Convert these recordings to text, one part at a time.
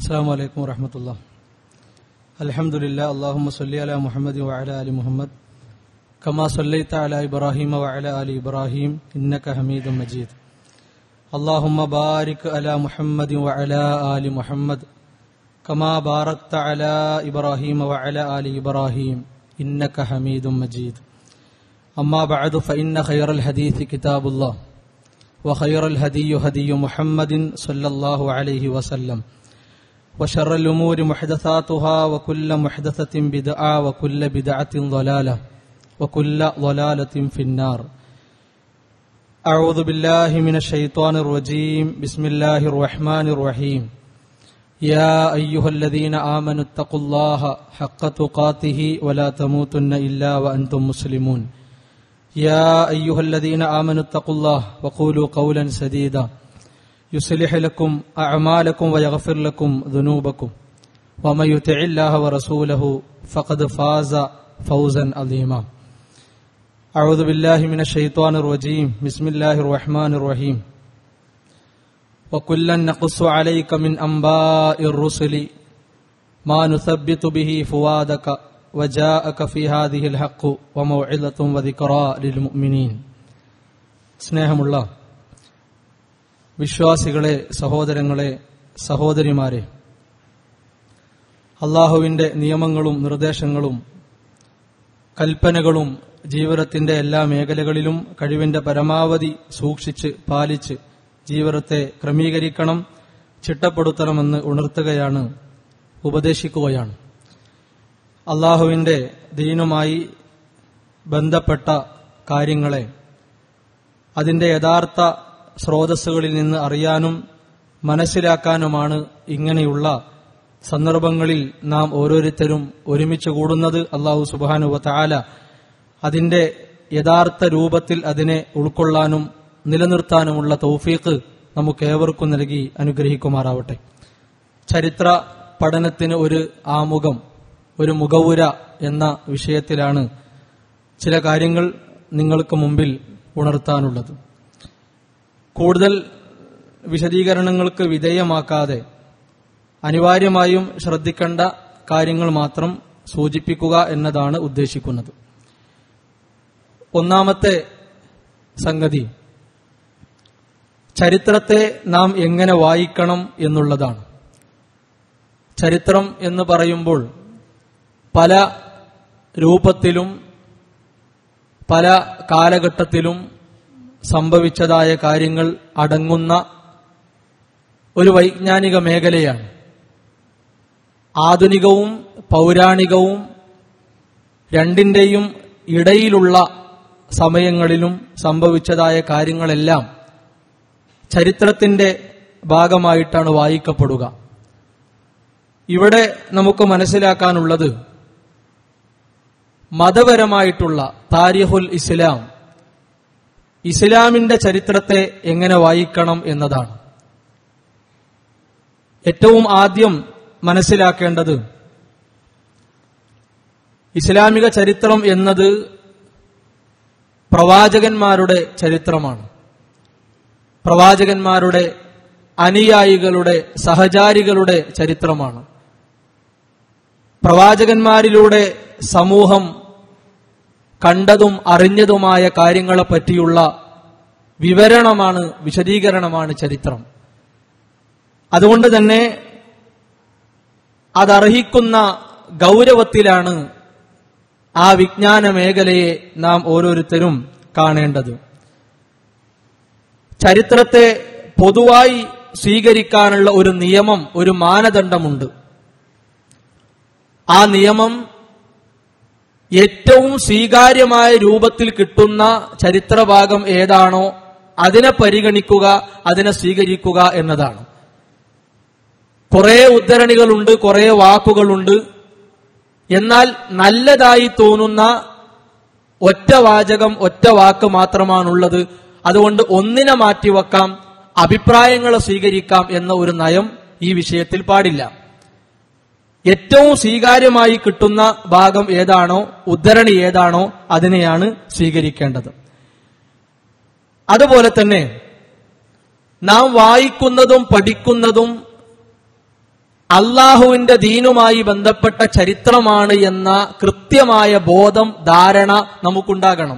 السلام عليكم ورحمة الله الحمد لله اللهم صل على محمد وعلى آل محمد كما صليت على إبراهيم وعلى آل إبراهيم إنك حميد مجيد اللهم بارك على محمد وعلى آل محمد كما باركت على إبراهيم وعلى آل إبراهيم إنك حميد مجيد أما بعد فإن خير الحديث كتاب الله وخير الهدي هدي محمد صلى الله عليه وسلم وشر الأمور محدثاتها وكل محدثة بدعة وكل بدعة ضلالة وكل ضلالة في النار أعوذ بالله من الشيطان الرجيم بسم الله الرحمن الرحيم يا أيها الذين آمنوا اتقوا الله حق تقاته ولا تموتن إلا وأنتم مسلمون يا أيها الذين آمنوا اتقوا الله وقولوا قولا سديدا يصلح لكم أعمالكم ويغفر لكم ذنوبكم ومن يطع الله ورسوله فقد فاز فوزا عظيما أعوذ بالله من الشيطان الرجيم بسم الله الرحمن الرحيم وكلا نقص عليك من أنباء الرسل ما نثبت به فؤادك وجاءك في هذه الحق وموعظة وذكرى للمؤمنين സ്നേഹമുള്ള വിശ്വാസികളെ സഹോദരങ്ങളെ സഹോദരിമാരെ അള്ളാഹുവിന്റെ നിയമങ്ങളും നിർദ്ദേശങ്ങളും കൽപ്പനകളും ജീവിതത്തിന്റെ എല്ലാ മേഖലകളിലും കഴിവിന്റെ പരമാവധി സൂക്ഷിച്ച് പാലിച്ച് ജീവിതത്തെ ക്രമീകരിക്കണം ചിട്ടപ്പെടുത്തണമെന്ന് ഉണർത്തുകയാണ് ഉപദേശിക്കുകയാണ് അള്ളാഹുവിന്റെ ദീനുമായി ബന്ധപ്പെട്ട കാര്യങ്ങളെ അതിന്റെ യഥാർത്ഥ സ്രോതസ്സുകളിൽ നിന്ന് അറിയാനും മനസ്സിലാക്കാനുമാണ് ഇങ്ങനെയുള്ള സന്ദർഭങ്ങളിൽ നാം ഓരോരുത്തരും ഒരുമിച്ച് കൂടുന്നത് അള്ളാഹു സുബാനുവ താല അതിന്റെ യഥാർത്ഥ രൂപത്തിൽ അതിനെ ഉൾക്കൊള്ളാനും നിലനിർത്താനുമുള്ള തൗഫീഖ് നമുക്കേവർക്കും നൽകി അനുഗ്രഹിക്കുമാറാവട്ടെ ചരിത്ര പഠനത്തിന് ഒരു ആമുഖം ഒരു മുഖവുര എന്ന വിഷയത്തിലാണ് ചില കാര്യങ്ങൾ നിങ്ങൾക്ക് മുമ്പിൽ ഉണർത്താനുള്ളത് കൂടുതൽ വിശദീകരണങ്ങൾക്ക് വിധേയമാക്കാതെ അനിവാര്യമായും ശ്രദ്ധിക്കേണ്ട കാര്യങ്ങൾ മാത്രം സൂചിപ്പിക്കുക എന്നതാണ് ഉദ്ദേശിക്കുന്നത് ഒന്നാമത്തെ സംഗതി ചരിത്രത്തെ നാം എങ്ങനെ വായിക്കണം എന്നുള്ളതാണ് ചരിത്രം എന്ന് പറയുമ്പോൾ പല രൂപത്തിലും പല കാലഘട്ടത്തിലും സംഭവിച്ചതായ കാര്യങ്ങൾ അടങ്ങുന്ന ഒരു വൈജ്ഞാനിക മേഖലയാണ് ആധുനികവും പൗരാണികവും രണ്ടിന്റെയും ഇടയിലുള്ള സമയങ്ങളിലും സംഭവിച്ചതായ കാര്യങ്ങളെല്ലാം ചരിത്രത്തിന്റെ ഭാഗമായിട്ടാണ് വായിക്കപ്പെടുക ഇവിടെ നമുക്ക് മനസ്സിലാക്കാനുള്ളത് മതപരമായിട്ടുള്ള താരിഹുൽ ഇസ്ലാം ഇസ്ലാമിന്റെ ചരിത്രത്തെ എങ്ങനെ വായിക്കണം എന്നതാണ് ഏറ്റവും ആദ്യം മനസ്സിലാക്കേണ്ടത് ഇസ്ലാമിക ചരിത്രം എന്നത് പ്രവാചകന്മാരുടെ ചരിത്രമാണ് പ്രവാചകന്മാരുടെ അനുയായികളുടെ സഹചാരികളുടെ ചരിത്രമാണ് പ്രവാചകന്മാരിലൂടെ സമൂഹം കണ്ടതും അറിഞ്ഞതുമായ കാര്യങ്ങളെ പറ്റിയുള്ള വിവരണമാണ് വിശദീകരണമാണ് ചരിത്രം അതുകൊണ്ട് തന്നെ അതർഹിക്കുന്ന ഗൗരവത്തിലാണ് ആ വിജ്ഞാന മേഖലയെ നാം ഓരോരുത്തരും കാണേണ്ടത് ചരിത്രത്തെ പൊതുവായി സ്വീകരിക്കാനുള്ള ഒരു നിയമം ഒരു മാനദണ്ഡമുണ്ട് ആ നിയമം ഏറ്റവും സ്വീകാര്യമായ രൂപത്തിൽ കിട്ടുന്ന ചരിത്രഭാഗം ഏതാണോ അതിനെ പരിഗണിക്കുക അതിനെ സ്വീകരിക്കുക എന്നതാണ് കുറെ ഉദ്ധരണികളുണ്ട് കുറെ വാക്കുകളുണ്ട് എന്നാൽ നല്ലതായി തോന്നുന്ന ഒറ്റ വാചകം ഒറ്റ വാക്ക് മാത്രമാണുള്ളത് അതുകൊണ്ട് ഒന്നിനെ മാറ്റിവെക്കാം അഭിപ്രായങ്ങളെ സ്വീകരിക്കാം എന്ന ഒരു നയം ഈ വിഷയത്തിൽ പാടില്ല ഏറ്റവും സ്വീകാര്യമായി കിട്ടുന്ന ഭാഗം ഏതാണോ ഉദ്ധരണി ഏതാണോ അതിനെയാണ് സ്വീകരിക്കേണ്ടത് അതുപോലെ തന്നെ നാം വായിക്കുന്നതും പഠിക്കുന്നതും അള്ളാഹുവിന്റെ ദീനുമായി ബന്ധപ്പെട്ട ചരിത്രമാണ് എന്ന കൃത്യമായ ബോധം ധാരണ നമുക്കുണ്ടാകണം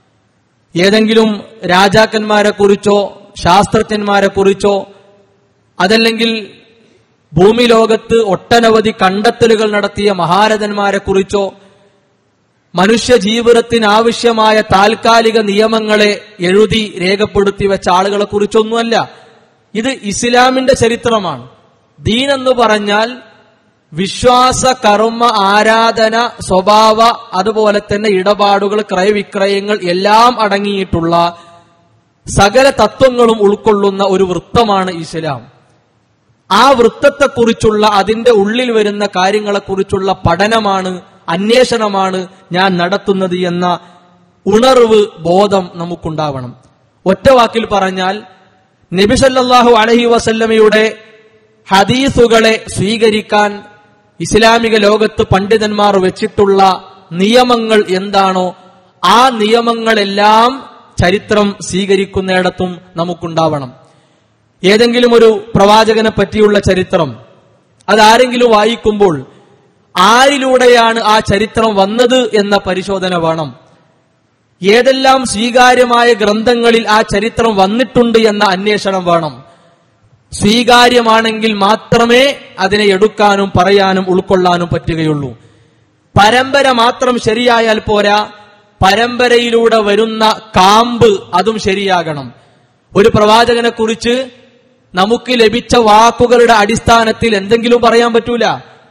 ഏതെങ്കിലും രാജാക്കന്മാരെ കുറിച്ചോ ശാസ്ത്രജ്ഞന്മാരെ കുറിച്ചോ അതല്ലെങ്കിൽ ഭൂമി ലോകത്ത് ഒട്ടനവധി കണ്ടെത്തലുകൾ നടത്തിയ മഹാരഥന്മാരെ കുറിച്ചോ മനുഷ്യ ജീവിതത്തിന് ആവശ്യമായ താൽക്കാലിക നിയമങ്ങളെ എഴുതി രേഖപ്പെടുത്തി വെച്ച ആളുകളെ കുറിച്ചൊന്നുമല്ല ഇത് ഇസ്ലാമിന്റെ ചരിത്രമാണ് ദീൻ എന്ന് പറഞ്ഞാൽ വിശ്വാസ കർമ്മ ആരാധന സ്വഭാവ അതുപോലെ തന്നെ ഇടപാടുകൾ ക്രയവിക്രയങ്ങൾ എല്ലാം അടങ്ങിയിട്ടുള്ള സകല തത്വങ്ങളും ഉൾക്കൊള്ളുന്ന ഒരു വൃത്തമാണ് ഇസ്ലാം ആ വൃത്തത്തെക്കുറിച്ചുള്ള അതിന്റെ ഉള്ളിൽ വരുന്ന കാര്യങ്ങളെക്കുറിച്ചുള്ള പഠനമാണ് അന്വേഷണമാണ് ഞാൻ നടത്തുന്നത് എന്ന ഉണർവ് ബോധം നമുക്കുണ്ടാവണം ഒറ്റ വാക്കിൽ പറഞ്ഞാൽ നബിസല്ലാഹു അലഹി വസല്ലമയുടെ ഹദീസുകളെ സ്വീകരിക്കാൻ ഇസ്ലാമിക ലോകത്ത് പണ്ഡിതന്മാർ വെച്ചിട്ടുള്ള നിയമങ്ങൾ എന്താണോ ആ നിയമങ്ങളെല്ലാം ചരിത്രം സ്വീകരിക്കുന്നിടത്തും നമുക്കുണ്ടാവണം ഏതെങ്കിലും ഒരു പ്രവാചകനെ പറ്റിയുള്ള ചരിത്രം അതാരെങ്കിലും വായിക്കുമ്പോൾ ആരിലൂടെയാണ് ആ ചരിത്രം വന്നത് എന്ന പരിശോധന വേണം ഏതെല്ലാം സ്വീകാര്യമായ ഗ്രന്ഥങ്ങളിൽ ആ ചരിത്രം വന്നിട്ടുണ്ട് എന്ന അന്വേഷണം വേണം സ്വീകാര്യമാണെങ്കിൽ മാത്രമേ അതിനെ എടുക്കാനും പറയാനും ഉൾക്കൊള്ളാനും പറ്റുകയുള്ളൂ പരമ്പര മാത്രം ശരിയായാൽ പോരാ പരമ്പരയിലൂടെ വരുന്ന കാമ്പ് അതും ശരിയാകണം ഒരു പ്രവാചകനെ കുറിച്ച് നമുക്ക് ലഭിച്ച വാക്കുകളുടെ അടിസ്ഥാനത്തിൽ എന്തെങ്കിലും പറയാൻ പറ്റൂല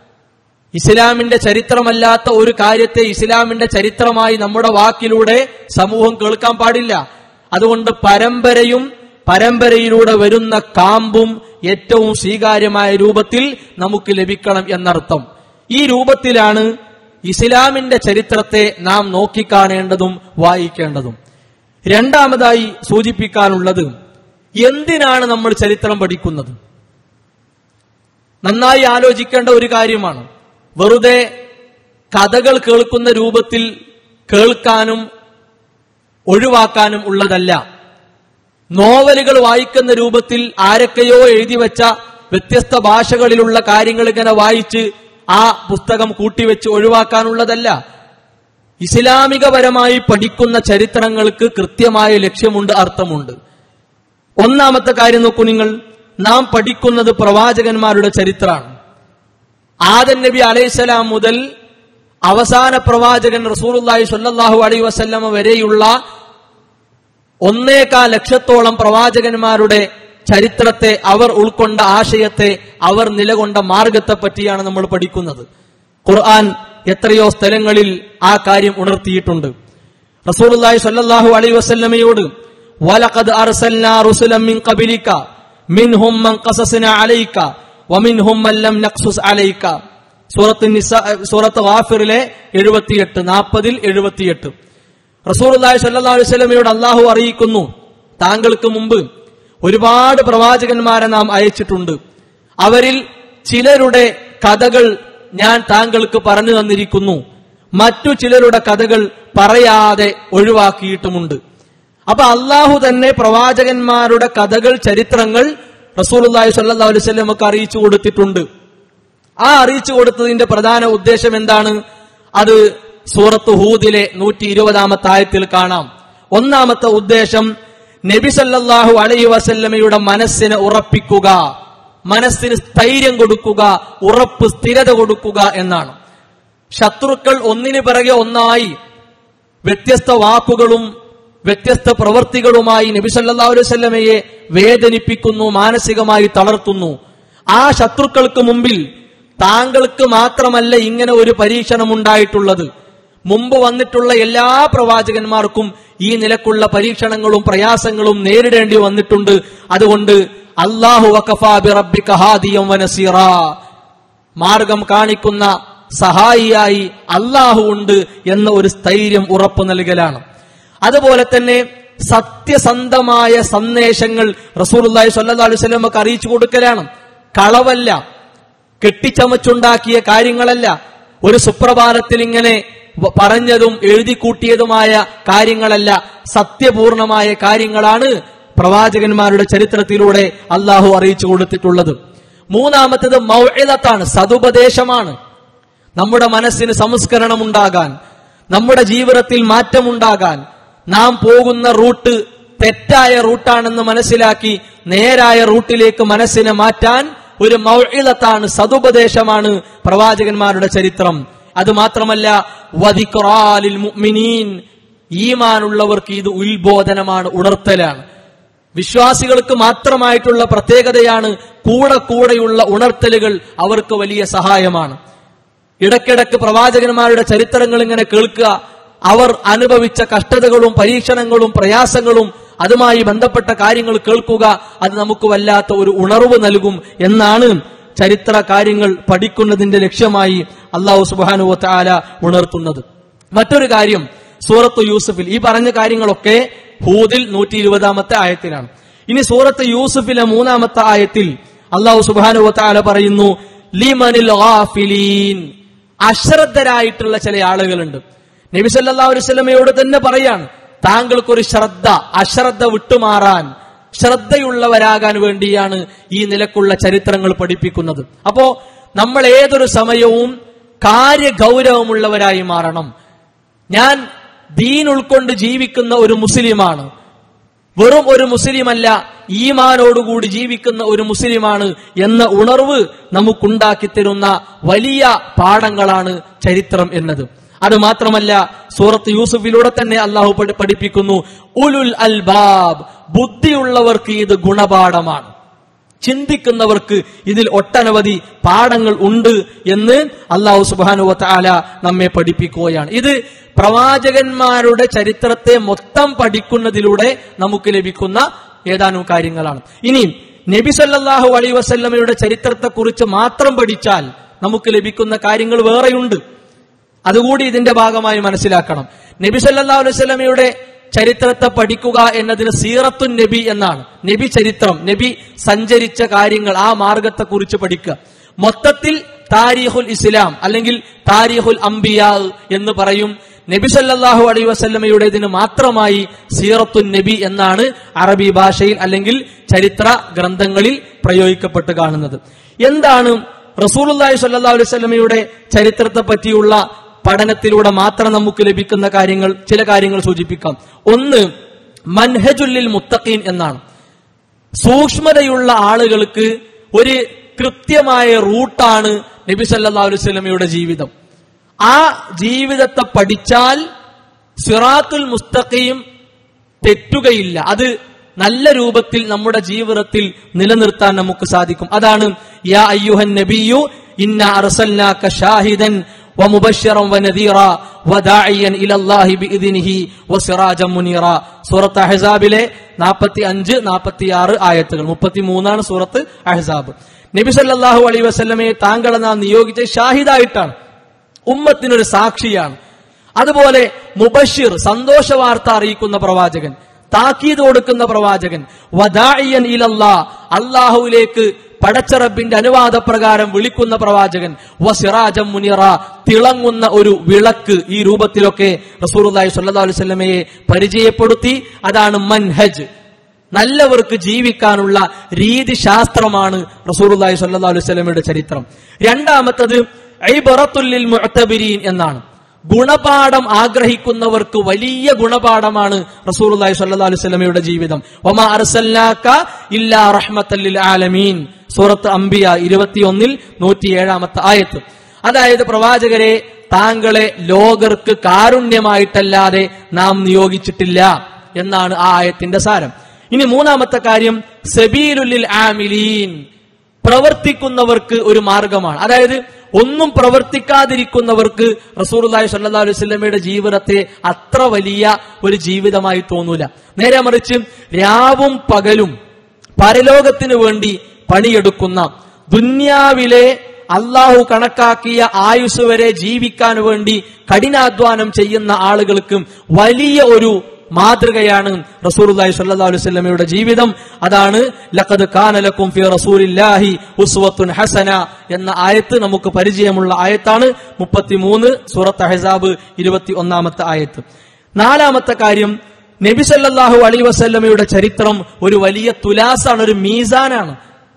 ഇസ്ലാമിന്റെ ചരിത്രമല്ലാത്ത ഒരു കാര്യത്തെ ഇസ്ലാമിന്റെ ചരിത്രമായി നമ്മുടെ വാക്കിലൂടെ സമൂഹം കേൾക്കാൻ പാടില്ല അതുകൊണ്ട് പരമ്പരയും പരമ്പരയിലൂടെ വരുന്ന കാമ്പും ഏറ്റവും സ്വീകാര്യമായ രൂപത്തിൽ നമുക്ക് ലഭിക്കണം എന്നർത്ഥം ഈ രൂപത്തിലാണ് ഇസ്ലാമിന്റെ ചരിത്രത്തെ നാം നോക്കിക്കാണേണ്ടതും വായിക്കേണ്ടതും രണ്ടാമതായി സൂചിപ്പിക്കാനുള്ളത് എന്തിനാണ് നമ്മൾ ചരിത്രം പഠിക്കുന്നത് നന്നായി ആലോചിക്കേണ്ട ഒരു കാര്യമാണ് വെറുതെ കഥകൾ കേൾക്കുന്ന രൂപത്തിൽ കേൾക്കാനും ഒഴിവാക്കാനും ഉള്ളതല്ല നോവലുകൾ വായിക്കുന്ന രൂപത്തിൽ ആരൊക്കെയോ എഴുതി വെച്ച വ്യത്യസ്ത ഭാഷകളിലുള്ള കാര്യങ്ങൾ ഇങ്ങനെ വായിച്ച് ആ പുസ്തകം കൂട്ടിവെച്ച് ഒഴിവാക്കാനുള്ളതല്ല ഇസ്ലാമികപരമായി പഠിക്കുന്ന ചരിത്രങ്ങൾക്ക് കൃത്യമായ ലക്ഷ്യമുണ്ട് അർത്ഥമുണ്ട് ഒന്നാമത്തെ കാര്യം നോക്കൂ നിങ്ങൾ നാം പഠിക്കുന്നത് പ്രവാചകന്മാരുടെ ചരിത്രമാണ് ആദൻ നബി അലൈഹിസ്സലാം മുതൽ അവസാന പ്രവാചകൻ റസൂലുള്ളാഹി സ്വല്ലല്ലാഹു അലൈഹി വസല്ലമ വരെയുള്ള ഒന്നേകാൽ ലക്ഷത്തോളം പ്രവാചകന്മാരുടെ ചരിത്രത്തെ അവർ ഉൾക്കൊണ്ട ആശയത്തെ അവർ നിലകൊണ്ട മാർഗത്തെ പറ്റിയാണ് നമ്മൾ പഠിക്കുന്നത് ഖുർആൻ എത്രയോ സ്ഥലങ്ങളിൽ ആ കാര്യം ഉണർത്തിയിട്ടുണ്ട് റസൂലുള്ളാഹി സ്വല്ലല്ലാഹു അലൈഹി വസല്ലമയോട് വലഖദ് അർസൽനാ റുസുലൻ മിൻ ഖബലിക മിൻഹും മൻ ഖസസ്നാ അലൈക വമിൻഹും മൻ ലം നഖ്സുസ് അലൈക സൂറത്ത് നിസ സൂറത്ത് ഗാഫിറിലെ 78 40ൽ 78 റസൂലുള്ളാഹി സ്വല്ലല്ലാഹു അലൈഹി വസല്ലമയോട് അള്ളാഹു അറിയിക്കുന്നു താങ്കൾക്ക് മുമ്പ് ഒരുപാട് പ്രവാചകന്മാരെ നാം അയച്ചിട്ടുണ്ട് അവരിൽ ചിലരുടെ കഥകൾ ഞാൻ താങ്കൾക്ക് പറഞ്ഞു തന്നിരിക്കുന്നു മറ്റു ചിലരുടെ കഥകൾ പറയാതെ ഒഴിവാക്കിയിട്ടുമുണ്ട് അപ്പൊ അള്ളാഹു തന്നെ പ്രവാചകന്മാരുടെ കഥകൾ ചരിത്രങ്ങൾ റസൂലുള്ളാഹി സ്വല്ലല്ലാഹു അലൈഹി വസല്ലമക്ക് അറിയിച്ചു കൊടുത്തിട്ടുണ്ട് ആ അറിയിച്ചു കൊടുത്തതിന്റെ പ്രധാന ഉദ്ദേശം എന്താണ് അത് സൂറത്ത് ഹൂദിലെ നൂറ്റി ഇരുപതാമത്തെ ആയത്തിൽ കാണാം ഒന്നാമത്തെ ഉദ്ദേശം നബി സല്ലല്ലാഹു അലൈഹി വസല്ലമയുടെ മനസ്സിനെ ഉറപ്പിക്കുക മനസ്സിന് സ്ഥൈര്യം കൊടുക്കുക ഉറപ്പ് സ്ഥിരത കൊടുക്കുക എന്നാണ് ശത്രുക്കൾ ഒന്നിനു പിറകെ ഒന്നായി വ്യത്യസ്ത വാക്കുകളും വ്യത്യസ്ത പ്രവൃത്തികളുമായി നബി സല്ലല്ലാഹു അലൈഹി വസല്ലമയെ വേദനിപ്പിക്കുന്നു മാനസികമായി തളർത്തുന്നു ആ ശത്രുക്കൾക്ക് മുമ്പിൽ താങ്കൾക്ക് മാത്രമല്ല ഇങ്ങനെ ഒരു പരീക്ഷണം ഉണ്ടായിട്ടുള്ളത് മുമ്പ് വന്നിട്ടുള്ള എല്ലാ പ്രവാചകന്മാർക്കും ഈ നിലക്കുള്ള പരീക്ഷണങ്ങളും പ്രയാസങ്ങളും നേരിടേണ്ടി വന്നിട്ടുണ്ട് അതുകൊണ്ട് അള്ളാഹു മാർഗം കാണിക്കുന്ന സഹായിയായി അള്ളാഹു ഉണ്ട് എന്ന ഒരു സ്ഥൈര്യം ഉറപ്പു നൽകലാണ് അതുപോലെ തന്നെ സത്യസന്ധമായ സന്ദേശങ്ങൾ റസൂലുള്ളാഹി സ്വല്ലല്ലാഹു അലൈഹി വസല്ലമക്ക് അറിയിച്ചു കൊടുക്കലാണ് കളവല്ല കെട്ടിച്ചമച്ചുണ്ടാക്കിയ കാര്യങ്ങളല്ല ഒരു സുപ്രഭാതത്തിൽ ഇങ്ങനെ വ- പറഞ്ഞതും എഴുതി കൂട്ടിയതുമായ കാര്യങ്ങളല്ല സത്യപൂർണമായ കാര്യങ്ങളാണ് പ്രവാചകന്മാരുടെ ചരിത്രത്തിലൂടെ അള്ളാഹു അറിയിച്ചു കൊടുത്തിട്ടുള്ളത് മൂന്നാമത്തേത് മൗഇദത്താണ് സതുപദേശമാണ് നമ്മുടെ മനസ്സിന് സംസ്കരണം ഉണ്ടാകാൻ നമ്മുടെ ജീവിതത്തിൽ മാറ്റമുണ്ടാകാൻ നാം പോകുന്ന റൂട്ട് തെറ്റായ റൂട്ടാണെന്ന് മനസ്സിലാക്കി നേരായ റൂട്ടിലേക്ക് മനസ്സിനെ മാറ്റാൻ ഒരു മൗഇലത്താണ് സതുപദേശമാണ് പ്രവാചകന്മാരുടെ ചരിത്രം അത് മാത്രമല്ല വദിക്റാലിൽ മുഅ്മിനീൻ ഈമാനുള്ളവർക്ക് ഇത് ഉത്ബോധനമാണ് ഉണർത്തലാണ് വിശ്വാസികൾക്ക് മാത്രമായിട്ടുള്ള പ്രത്യേകതയാണ് കൂടെ കൂടെയുള്ള ഉണർത്തലുകൾ അവർക്ക് വലിയ സഹായമാണ് ഇടയ്ക്കിടയ്ക്ക് പ്രവാചകന്മാരുടെ ചരിത്രങ്ങൾ ഇങ്ങനെ കേൾക്കുക അവർ അനുഭവിച്ച കഷ്ടതകളും പരീക്ഷണങ്ങളും പ്രയാസങ്ങളും അതുമായി ബന്ധപ്പെട്ട കാര്യങ്ങൾ കേൾക്കുക അത് നമുക്ക് വല്ലാത്ത ഒരു ഉണർവ് നൽകും എന്നാണ് ചരിത്ര കാര്യങ്ങൾ പഠിക്കുന്നതിന്റെ ലക്ഷ്യമായി അള്ളാഹു സുബാനുവ താല ഉണർത്തുന്നത് മറ്റൊരു കാര്യം സൂറത്ത് യൂസുഫിൽ ഈ പറഞ്ഞ കാര്യങ്ങളൊക്കെ ഹൂദിൽ നൂറ്റി ഇരുപതാമത്തെ ആയത്തിലാണ് ഇനി സൂറത്ത് യൂസുഫിലെ മൂന്നാമത്തെ ആയത്തിൽ അള്ളാഹു സുബാനുവ താല പറയുന്നു ലിമനിൽ ഗാഫിലീൻ അശ്രദ്ധരായിട്ടുള്ള ചില ആളുകളുണ്ട് നബി സല്ലല്ലാഹു അലൈഹി വസല്ലമയോട് തന്നെ പറയാണ് താങ്കൾക്കൊരു ശ്രദ്ധ അശ്രദ്ധ വിട്ടുമാറാൻ ശ്രദ്ധയുള്ളവരാകാൻ വേണ്ടിയാണ് ഈ നിലക്കുള്ള ചരിത്രങ്ങൾ പഠിപ്പിക്കുന്നത് അപ്പോ നമ്മൾ ഏതൊരു സമയവും കാര്യഗൗരവമുള്ളവരായി മാറണം ഞാൻ ദീൻ ഉൾക്കൊണ്ട് ജീവിക്കുന്ന ഒരു മുസ്ലിമാണ് വെറും ഒരു മുസ്ലിമല്ല ഈമാനോടുകൂടി ജീവിക്കുന്ന ഒരു മുസ്ലിമാണ് എന്ന ഉണർവ് നമുക്കുണ്ടാക്കി തരുന്ന വലിയ പാഠങ്ങളാണ് ചരിത്രം എന്നത് അത് മാത്രമല്ല സൂറത്ത് യൂസുഫിലൂടെ തന്നെ അള്ളാഹു പഠി- പഠിപ്പിക്കുന്നു ഉലുൽ അൽബാബ് ബുദ്ധിയുള്ളവർക്ക് ഇത് ഗുണപാഠമാണ് ചിന്തിക്കുന്നവർക്ക് ഇതിൽ ഒട്ടനവധി പാഠങ്ങൾ ഉണ്ട് എന്ന് അള്ളാഹു സുബാനുവ താല നമ്മെ പഠിപ്പിക്കുകയാണ് ഇത് പ്രവാചകന്മാരുടെ ചരിത്രത്തെ മൊത്തം പഠിക്കുന്നതിലൂടെ നമുക്ക് ലഭിക്കുന്ന ഏതാനും കാര്യങ്ങളാണ് ഇനി നബി സല്ലല്ലാഹു അലൈ വസല്ലമയുടെ ചരിത്രത്തെക്കുറിച്ച് മാത്രം പഠിച്ചാൽ നമുക്ക് ലഭിക്കുന്ന കാര്യങ്ങൾ വേറെയുണ്ട് അതുകൂടി ഇതിന്റെ ഭാഗമായി മനസ്സിലാക്കണം നബി സല്ലല്ലാഹു അലൈഹി വസല്ലമയുടെ ചരിത്രത്തെ പഠിക്കുക എന്നതിന് സീറത്തുൻ നബി എന്നാണ് നബി ചരിത്രം നബി സഞ്ചരിച്ച കാര്യങ്ങൾ ആ മാർഗത്തെക്കുറിച്ച് പഠിക്കുക മൊത്തത്തിൽ താരീഖുൽ ഇസ്ലാം അല്ലെങ്കിൽ താരീഖുൽ അംബിയാ എന്ന് പറയും നബി സല്ലല്ലാഹു അലൈഹി വസല്ലമയുടേതിന് മാത്രമായി സീറത്തുൻ നബി എന്നാണ് അറബി ഭാഷയിൽ അല്ലെങ്കിൽ ചരിത്ര ഗ്രന്ഥങ്ങളിൽ പ്രയോഗിക്കപ്പെട്ട് കാണുന്നത് എന്താണ് റസൂലുള്ളാഹി സ്വല്ലല്ലാഹു അലൈഹി വസല്ലമയുടെ ചരിത്രത്തെ പറ്റിയുള്ള പഠനത്തിലൂടെ മാത്രം നമുക്ക് ലഭിക്കുന്ന കാര്യങ്ങൾ ചില കാര്യങ്ങൾ സൂചിപ്പിക്കാം ഒന്ന് മൻഹജുല്ലിൽ മുത്തഖീൻ എന്നാണ് സൂക്ഷ്മതയുള്ള ആളുകൾക്ക് ഒരു കൃത്യമായ റൂട്ടാണ് നബി സല്ലല്ലാഹു അലൈഹി വസല്ലമയുടെ ജീവിതം ആ ജീവിതത്തെ പഠിച്ചാൽ സിറാത്തുൽ മുസ്തഖീം തെറ്റുകയില്ല അത് നല്ല രൂപത്തിൽ നമ്മുടെ ജീവിതത്തിൽ നിലനിർത്താൻ നമുക്ക് സാധിക്കും അതാണ് യാ അയ്യുഹൻ നബിയു ഇന്ന അർസൽനാക ഷാഹിദൻ ومبشرا ونذيرا وداعيا الى الله باذنه وسراجا منيرا സൂറത്ത് അഹ്സാബിലെ 45 46 ആയത്തുകൾ 33 ആണ് സൂറത്ത് അഹ്സാബ് നബി സല്ലല്ലാഹു അലൈഹി വസല്ലമയെ താങ്കളെ നാം നിയോഗിച്ച ഷാഹിദായിട്ടാണ് ഉമ്മത്തിനൊരു സാക്ഷിയാണ് അതുപോലെ മുബഷിർ സന്തോഷ വാർത്ത അറിയിക്കുന്ന പ്രവാചകൻ താക്കീത് കൊടുക്കുന്ന പ്രവാചകൻ വദാഇയൻ ഇലല്ലാ അള്ളാഹുവിലേക്ക് പടച്ചറബിന്റെ അനുവാദപ്രകാരം വിളിക്കുന്ന പ്രവാചകൻ വസിറാജം മുനിറ തിളങ്ങുന്ന ഒരു വിളക്ക് ഈ രൂപത്തിലൊക്കെ റസൂലുള്ളാഹി സ്വല്ലല്ലാഹു അലൈഹി വസല്ലമയെ പരിചയപ്പെടുത്തി അതാണ് മൻഹജ് നല്ലവർക്ക് ജീവിക്കാനുള്ള രീതി ശാസ്ത്രമാണ് റസൂലുള്ളാഹി സ്വല്ലല്ലാഹു അലൈഹി വസല്ലമയുടെ ചരിത്രം രണ്ടാമത്തത് ഐബറത്തുല്ലിൽ മുഅ്തബിരീൻ എന്നാണ് ഗുണപാഠം ആഗ്രഹിക്കുന്നവർക്ക് വലിയ ഗുണപാഠമാണ് റസൂലുള്ളാഹി സ്വല്ലല്ലാഹു അലൈഹി വസല്ലമയുടെ ജീവിതം വമാ അർസൽനാക ഇല്ലാ റഹ്മത്തൽ ലിൽ ആലമീൻ സൂറത്ത് അംബിയ ഇരുപത്തിയൊന്നിൽ നൂറ്റിയേഴാമത്തെ ആയത്ത് അതായത് പ്രവാചകരെ താങ്കളെ ലോകർക്ക് കാരുണ്യമായിട്ടല്ലാതെ നാം നിയോഗിച്ചിട്ടില്ല എന്നാണ് ആ ആയത്തിന്റെ സാരം ഇനി മൂന്നാമത്തെ കാര്യം സബീലുല്ലിൽ ആമിലീൻ പ്രവർത്തിക്കുന്നവർക്ക് ഒരു മാർഗമാണ് അതായത് ഒന്നും പ്രവർത്തിക്കാതിരിക്കുന്നവർക്ക് റസൂർലായി സല്ലാ അലൈഹി സ്വലമയുടെ ജീവിതത്തെ അത്ര വലിയ ഒരു ജീവിതമായി തോന്നൂല നേരെ മറിച്ച് രാവും പകലും പരലോകത്തിനു വേണ്ടി പണിയെടുക്കുന്ന ദുന്യാവിലെ അള്ളാഹു കണക്കാക്കിയ ആയുസ് വരെ ജീവിക്കാൻ വേണ്ടി കഠിനാധ്വാനം ചെയ്യുന്ന ആളുകൾക്കും വലിയ ഒരു മാതൃകയാണ് റസൂലുള്ളാഹി സ്വല്ലല്ലാഹു അലൈഹി വസല്ലമയുടെ ജീവിതം അതാണ് ലഖദ് കാന ലക്കും ഫി റസൂലില്ലാഹി ഉസ്വത്തുൻ ഹസന എന്ന ആയത്ത് നമുക്ക് പരിചയമുള്ള ആയത്താണ് 33 സൂറത്ത് അഹ്സാബ് 21 ആയത്ത് നാലാമത്തെ കാര്യം നബി സല്ലല്ലാഹു അലൈഹി വസല്ലമയുടെ ചരിത്രം ഒരു വലിയ തുലാസാണ് ഒരു മീസാനാണ്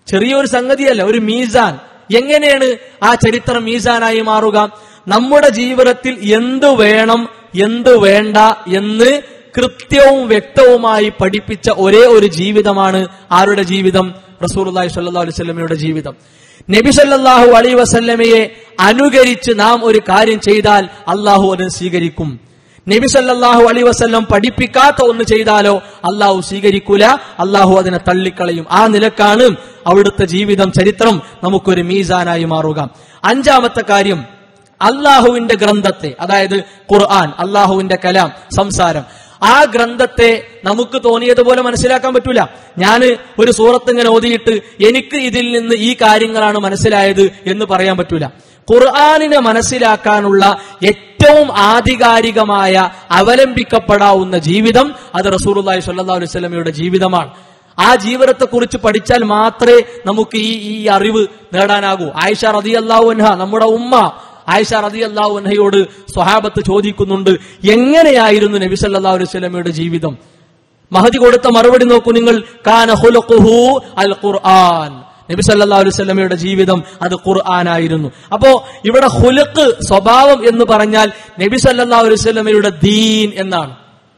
ചെറിയൊരു സംഗതിയല്ല ഒരു മീസാൻ എങ്ങനെയാണ് ആ ചരിത്രം മീസാനായി മാറുക നമ്മുടെ ജീവിതത്തിൽ എന്തു വേണം എന്തു വേണ്ട എന്ന് കൃത്യവും വ്യക്തവുമായി പഠിപ്പിച്ച ഒരേ ഒരു ജീവിതമാണ് ആരുടെ ജീവിതം റസൂർലായി സല്ലാ അലുസല്ലമയുടെ ജീവിതം നബി സല്ലല്ലാഹു അലൈ വസല്ലമയെ അനുകരിച്ച് നാം ഒരു കാര്യം ചെയ്താൽ അള്ളാഹു അത് സ്വീകരിക്കും നബി സല്ലല്ലാഹു അലൈ വസല്ലം പഠിപ്പിക്കാത്ത ഒന്ന് ചെയ്താലോ അള്ളാഹു സ്വീകരിക്കൂല അള്ളാഹു അതിനെ തള്ളിക്കളയും ആ നിലക്കാണ് അവിടുത്തെ ജീവിതം ചരിത്രം നമുക്കൊരു മീസാനായി മാറുക അഞ്ചാമത്തെ കാര്യം അള്ളാഹുവിന്റെ ഗ്രന്ഥത്തെ അതായത് ഖുർആൻ അള്ളാഹുവിന്റെ കലാം സംസാരം ആ ഗ്രന്ഥത്തെ നമുക്ക് തോന്നിയതുപോലെ മനസ്സിലാക്കാൻ പറ്റൂല ഞാൻ ഒരു സൂറത്ത് ഇങ്ങനെ ഓതിയിട്ട് എനിക്ക് ഇതിൽ നിന്ന് ഈ കാര്യങ്ങളാണ് മനസ്സിലായത് എന്ന് പറയാൻ പറ്റൂല ഖുർആാനിനെ മനസ്സിലാക്കാനുള്ള ഏറ്റവും ആധികാരികമായ അവലംബിക്കപ്പെടാവുന്ന ജീവിതം അത് റസൂർല്ലാഹി സല്ലാ അലൈഹി സ്വലമയുടെ ജീവിതമാണ് ആ ജീവിതത്തെ കുറിച്ച് പഠിച്ചാൽ മാത്രമേ നമുക്ക് ഈ ഈ അറിവ് നേടാനാകൂ ആയിഷ റതി അൻഹ നമ്മുടെ ഉമ്മ ആയിഷ റതി അൻഹയോട് സ്വഹാബത്ത് ചോദിക്കുന്നുണ്ട് എങ്ങനെയായിരുന്നു നബി സല്ലാ അലൈഹി സ്വലമയുടെ ജീവിതം മഹദി കൊടുത്ത മറുപടി നോക്കൂ നിങ്ങൾ കാന ഹുലുഖുഹു അൽ ഖുർആൻ നബി സല്ലാ അലൈഹി സ്വലമയുടെ ജീവിതം അത് ഖുർആനായിരുന്നു അപ്പോ ഇവിടെ ഹുലുക്ക് സ്വഭാവം എന്ന് പറഞ്ഞാൽ നബി സല്ലാ അലൈഹി സ്വലമയുടെ ദീൻ എന്നാണ്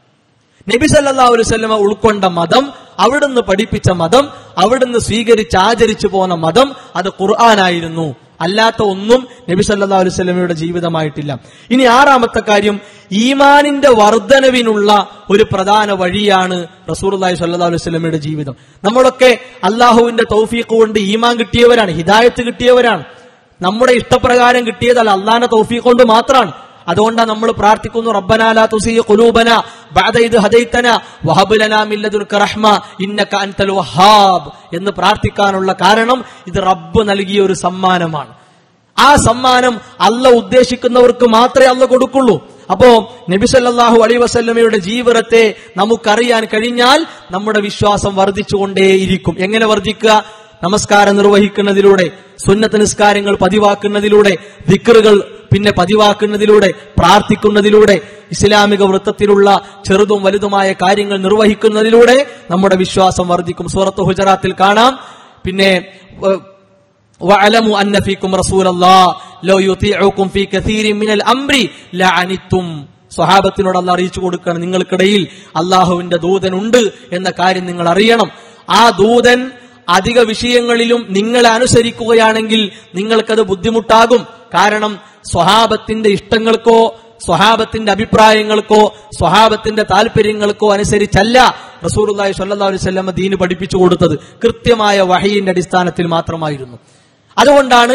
നബി സല്ലാ അലൈഹി സ്വലമ ഉൾക്കൊണ്ട മതം അവിടുന്ന് പഠിപ്പിച്ച മതം അവിടുന്ന് സ്വീകരിച്ച് ആചരിച്ചു പോന്ന മതം അത് ഖുർആനായിരുന്നു അല്ലാത്ത ഒന്നും നബി സല്ലാ അലൈഹി സ്വലമയുടെ ജീവിതമായിട്ടില്ല ഇനി ആറാമത്തെ കാര്യം ഈമാനിന്റെ വർധനവിനുള്ള ഒരു പ്രധാന വഴിയാണ് റസൂർലായി സല്ലാ അലൈഹി സ്വലമയുടെ ജീവിതം നമ്മളൊക്കെ അള്ളാഹുവിന്റെ തൗഫീഖ് കൊണ്ട് ഈമാൻ കിട്ടിയവരാണ് ഹിദായത്ത് കിട്ടിയവരാണ് നമ്മുടെ ഇഷ്ടപ്രകാരം കിട്ടിയതല്ല അള്ളാന്റെ തൗഫീഖ് കൊണ്ട് മാത്രമാണ് അതുകൊണ്ടാണ് നമ്മൾ പ്രാർത്ഥിക്കുന്നു റബ്ബനാല തുസി ഖുലൂബന ബഅദ ഇദ് ഹദൈതന വഹബ് ലനാ മിൻ ലദുൻക റഹ്മ ഇന്നക അൻതൽ വഹാബ് എന്ന് പ്രാർത്ഥിക്കാനുള്ള കാരണം ഇത് റബ്ബ് നൽകിയ ഒരു സമ്മാനമാണ് ആ സമ്മാനം അല്ല ഉദ്ദേശിക്കുന്നവർക്ക് മാത്രമേ അല്ല കൊടുക്കുള്ളൂ അപ്പോ നബി സല്ലല്ലാഹു അലൈഹി വസല്ലമയുടെ ജീവിതത്തെ നമുക്കറിയാൻ കഴിഞ്ഞാൽ നമ്മുടെ വിശ്വാസം വർദ്ധിച്ചുകൊണ്ടേയിരിക്കും എങ്ങനെ വർദ്ധിക്കുക നമസ്കാരം നിർവഹിക്കുന്നതിലൂടെ സുന്നത്ത് നിസ്കാരങ്ങൾ പതിവാക്കുന്നതിലൂടെ വിക്റുകൾ പിന്നെ പതിവാക്കുന്നതിലൂടെ പ്രാർത്ഥിക്കുന്നതിലൂടെ ഇസ്ലാമിക വൃത്തത്തിലുള്ള ചെറുതും വലുതുമായ കാര്യങ്ങൾ നിർവഹിക്കുന്നതിലൂടെ നമ്മുടെ വിശ്വാസം വർദ്ധിക്കും സൂറത്ത് ഹുജറാത്തിൽ കാണാം പിന്നെ وَاعْلَمُوا أَنَّ فِيكُمْ رَسُولَ اللَّهِ لَوْ يُطِيعُكُمْ فِي كَثِيرٍ مِنَ الْأَمْرِ لَعَنِتُّمْ സ്വഹാബത്തിനോട് അല്ല അറിയിച്ചു കൊടുക്കണം നിങ്ങൾക്കിടയിൽ അള്ളാഹുവിന്റെ ദൂതൻ ഉണ്ട് എന്ന കാര്യം നിങ്ങൾ അറിയണം ആ ദൂതൻ അധിക വിഷയങ്ങളിലും നിങ്ങളെ അനുസരിക്കുകയാണെങ്കിൽ നിങ്ങൾക്കത് ബുദ്ധിമുട്ടാകും കാരണം സ്വഹാബത്തിന്റെ ഇഷ്ടങ്ങൾക്കോ സ്വഹാബത്തിന്റെ അഭിപ്രായങ്ങൾക്കോ സ്വഹാബത്തിന്റെ താല്പര്യങ്ങൾക്കോ അനുസരിച്ചല്ല റസൂർലായി സല്ലാ അലൈഹി സ്വല്ലമ ദീന് പഠിപ്പിച്ചു കൊടുത്തത് കൃത്യമായ വഹയിന്റെ അടിസ്ഥാനത്തിൽ മാത്രമായിരുന്നു അതുകൊണ്ടാണ്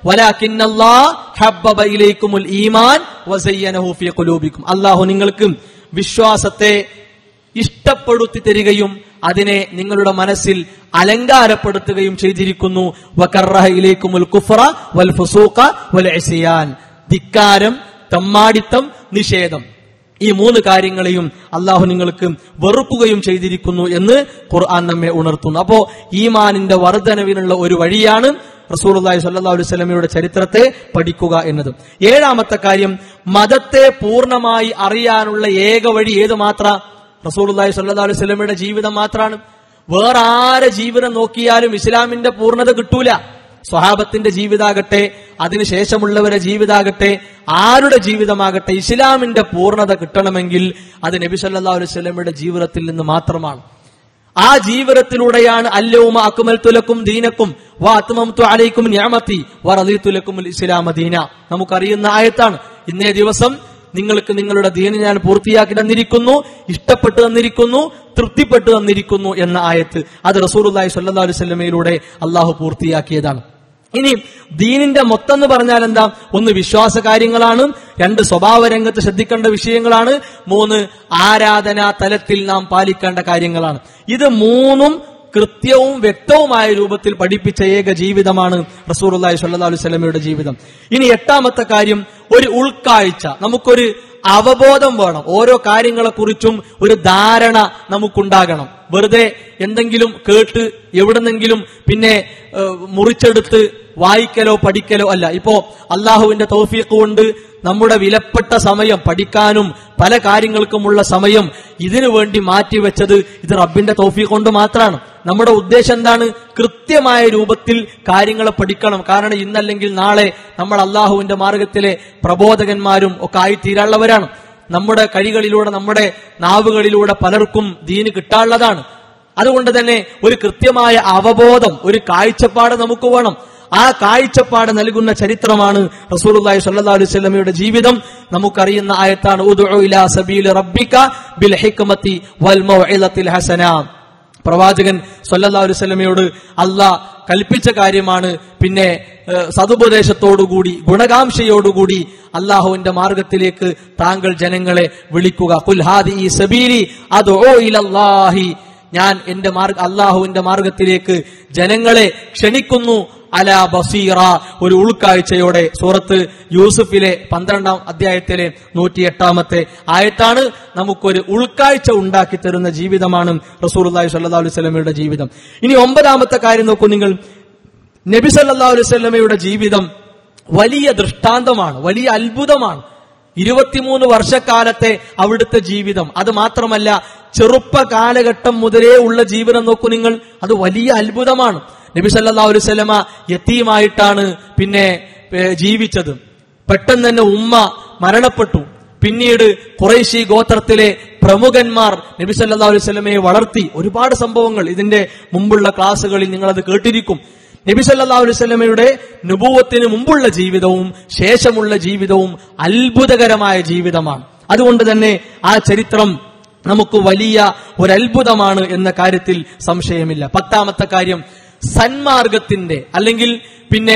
അള്ളാഹു നിങ്ങൾക്ക് വിശ്വാസത്തെ ഇഷ്ടപ്പെടുത്തി തരികയും അതിനെ നിങ്ങളുടെ മനസ്സിൽ അലങ്കാരപ്പെടുത്തുകയും ചെയ്തിരിക്കുന്നു ധിക്കാരം തമ്മാടിത്തം നിഷേധം ഈ മൂന്ന് കാര്യങ്ങളെയും അള്ളാഹു നിങ്ങൾക്ക് വെറുക്കുകയും ചെയ്തിരിക്കുന്നു എന്ന് ഖുർആൻ നമ്മെ ഉണർത്തുന്നു അപ്പോ ഈമാനിന്റെ വർധനവിനുള്ള ഒരു വഴിയാണ് റസൂർല്ലാഹി സല്ലാ അലൈഹി സ്വലമയുടെ ചരിത്രത്തെ പഠിക്കുക എന്നത് ഏഴാമത്തെ കാര്യം മതത്തെ പൂർണ്ണമായി അറിയാനുള്ള ഏക വഴി ഏത് മാത്ര റസൂർല്ലാഹി സല്ലാ അലൈഹി സ്വലമയുടെ ജീവിതം മാത്രമാണ് വേറെ ആരെ ജീവിതം നോക്കിയാലും ഇസ്ലാമിന്റെ പൂർണ്ണത കിട്ടൂല സ്വഹാബത്തിന്റെ ജീവിതാകട്ടെ അതിനുശേഷമുള്ളവരുടെ ജീവിതാകട്ടെ ആരുടെ ജീവിതമാകട്ടെ ഇസ്ലാമിന്റെ പൂർണ്ണത കിട്ടണമെങ്കിൽ അത് നബി സല്ലാ അലൈഹി സ്വലമയുടെ ജീവിതത്തിൽ നിന്ന് മാത്രമാണ് ആ ജീവിതത്തിലൂടെയാണ് അല്ലവുമ അക്കുമൽ തുലക്കും ദീനക്കും വാത്മത്തു അലൈക്കും ഞാമത്തി വറദീത്തുലക്കും ഇസ്ലാമ ദീന നമുക്കറിയുന്ന ആയത്താണ് ഇന്നേ ദിവസം നിങ്ങൾക്ക് നിങ്ങളുടെ ദീന ഞാൻ പൂർത്തിയാക്കി തന്നിരിക്കുന്നു ഇഷ്ടപ്പെട്ടു തന്നിരിക്കുന്നു തൃപ്തിപ്പെട്ടു തന്നിരിക്കുന്നു എന്ന ആയത്ത് അത് റസൂലുല്ലാഹി സ്വല്ലല്ലാഹു അലൈഹി വസല്ലമയിലൂടെ അള്ളാഹു പൂർത്തിയാക്കിയതാണ് ഇനി ദീനിന്റെ മൊത്തം എന്ന് പറഞ്ഞാൽ എന്താ ഒന്ന് വിശ്വാസ കാര്യങ്ങളാണ് രണ്ട് സ്വഭാവ രംഗത്ത് ശ്രദ്ധിക്കേണ്ട വിഷയങ്ങളാണ് മൂന്ന് ആരാധനാ തലത്തിൽ നാം പാലിക്കേണ്ട കാര്യങ്ങളാണ് ഇത് മൂന്നും കൃത്യവും വ്യക്തവുമായ രൂപത്തിൽ പഠിപ്പിച്ച ഏക ജീവിതമാണ് റസൂർല്ലാഹി സ്വല്ലാ അലൈഹി സ്വലമയുടെ ജീവിതം ഇനി എട്ടാമത്തെ കാര്യം ഒരു ഉൾക്കാഴ്ച നമുക്കൊരു അവബോധം വേണം ഓരോ കാര്യങ്ങളെക്കുറിച്ചും ഒരു ധാരണ നമുക്കുണ്ടാകണം വെറുതെ എന്തെങ്കിലും കേട്ട് എവിടെന്നെങ്കിലും പിന്നെ ഏഹ്, മുറിച്ചെടുത്ത് വായിക്കലോ പഠിക്കലോ അല്ല ഇപ്പോ അള്ളാഹുവിന്റെ തൗഫീഖ് കൊണ്ട് നമ്മുടെ വിലപ്പെട്ട സമയം പഠിക്കാനും പല കാര്യങ്ങൾക്കുമുള്ള സമയം ഇതിനു വേണ്ടി മാറ്റിവെച്ചത് ഇത് റബ്ബിന്റെ തൗഫീഖ് കൊണ്ട് മാത്രമാണ് നമ്മുടെ ഉദ്ദേശം എന്താണ് കൃത്യമായ രൂപത്തിൽ കാര്യങ്ങളെ പഠിക്കണം കാരണം ഇന്നല്ലെങ്കിൽ നാളെ നമ്മൾ അള്ളാഹുവിന്റെ മാർഗത്തിലെ പ്രബോധകന്മാരും ഒക്കെ ആയിത്തീരാനുള്ളവരാണ് നമ്മുടെ കഴികളിലൂടെ നമ്മുടെ നാവുകളിലൂടെ പലർക്കും ദീന് കിട്ടാനുള്ളതാണ് അതുകൊണ്ട് തന്നെ ഒരു കൃത്യമായ അവബോധം ഒരു കാഴ്ചപ്പാട് നമുക്ക് വേണം ആ കാഴ്ചപ്പാട് നൽകുന്ന ചരിത്രമാണ് റസൂലുള്ളാഹി സ്വല്ലല്ലാഹു അലൈഹി വസല്ലമയുടെ ജീവിതം നമുക്കറിയുന്ന ആയത്താണ് ഉദ്ഉ ഇലാ സബീലി റബ്ബിക ബിൽ ഹിക്മതി വൽ മൗഇലത്തിൽ ഹസന പ്രവാചകൻ സല്ലല്ലാഹു അലൈഹി വസല്ലമയോട് അള്ളാഹ് കൽപ്പിച്ച കാര്യമാണ് പിന്നെ ഏഹ്, സതുപദേശത്തോടുകൂടി ഗുണകാംക്ഷയോടുകൂടി അള്ളാഹുവിന്റെ മാർഗത്തിലേക്ക് താങ്കൾ ജനങ്ങളെ വിളിക്കുക കുൽഹാദി ഈ സബീലി അത് ഓ ഇലല്ലാഹി ഞാൻ എന്റെ മാർഗ അള്ളാഹുവിന്റെ മാർഗത്തിലേക്ക് ജനങ്ങളെ ക്ഷണിക്കുന്നു അല ബസീറ ഒരു ഉൾക്കാഴ്ചയോടെ സൂറത്ത് യൂസുഫിലെ പന്ത്രണ്ടാം അധ്യായത്തിലെ നൂറ്റി എട്ടാമത്തെ ആയത്താണ് നമുക്കൊരു ഉൾക്കാഴ്ച ഉണ്ടാക്കി തരുന്ന ജീവിതമാണ് റസൂർല്ലാഹി സല്ലാ അലൈഹി സ്വലമയുടെ ജീവിതം ഇനി ഒമ്പതാമത്തെ കാര്യം നോക്കൂ നിങ്ങൾ നബി സല്ലാ അലൈഹി സ്വലമയുടെ ജീവിതം വലിയ ദൃഷ്ടാന്തമാണ് വലിയ അത്ഭുതമാണ് ഇരുപത്തിമൂന്ന് വർഷക്കാലത്തെ അവിടുത്തെ ജീവിതം അത് മാത്രമല്ല ചെറുപ്പ കാലഘട്ടം മുതലേ ഉള്ള ജീവിതം നോക്കൂ നിങ്ങൾ അത് വലിയ അത്ഭുതമാണ് നബി സല്ലാ അലൈഹി സ്വലമ യത്തീമായിട്ടാണ് പിന്നെ ഏ, ജീവിച്ചത് പെട്ടെന്ന് തന്നെ ഉമ്മ മരണപ്പെട്ടു പിന്നീട് കുറേശി ഗോത്രത്തിലെ പ്രമുഖന്മാർ നബി സല്ലാ അലൈഹി സ്വലമയെ വളർത്തി ഒരുപാട് സംഭവങ്ങൾ ഇതിന്റെ മുമ്പുള്ള ക്ലാസ്സുകളിൽ നിങ്ങളത് കേട്ടിരിക്കും നബി സല്ലാ അലൈഹി സ്വലമയുടെ നുപൂവത്തിന് മുമ്പുള്ള ജീവിതവും ശേഷമുള്ള ജീവിതവും അത്ഭുതകരമായ ജീവിതമാണ് അതുകൊണ്ട് തന്നെ ആ ചരിത്രം നമുക്ക് വലിയ ഒരു അത്ഭുതമാണ് എന്ന കാര്യത്തിൽ സംശയമില്ല പത്താമത്തെ കാര്യം സന്മാർഗത്തിന്റെ അല്ലെങ്കിൽ പിന്നെ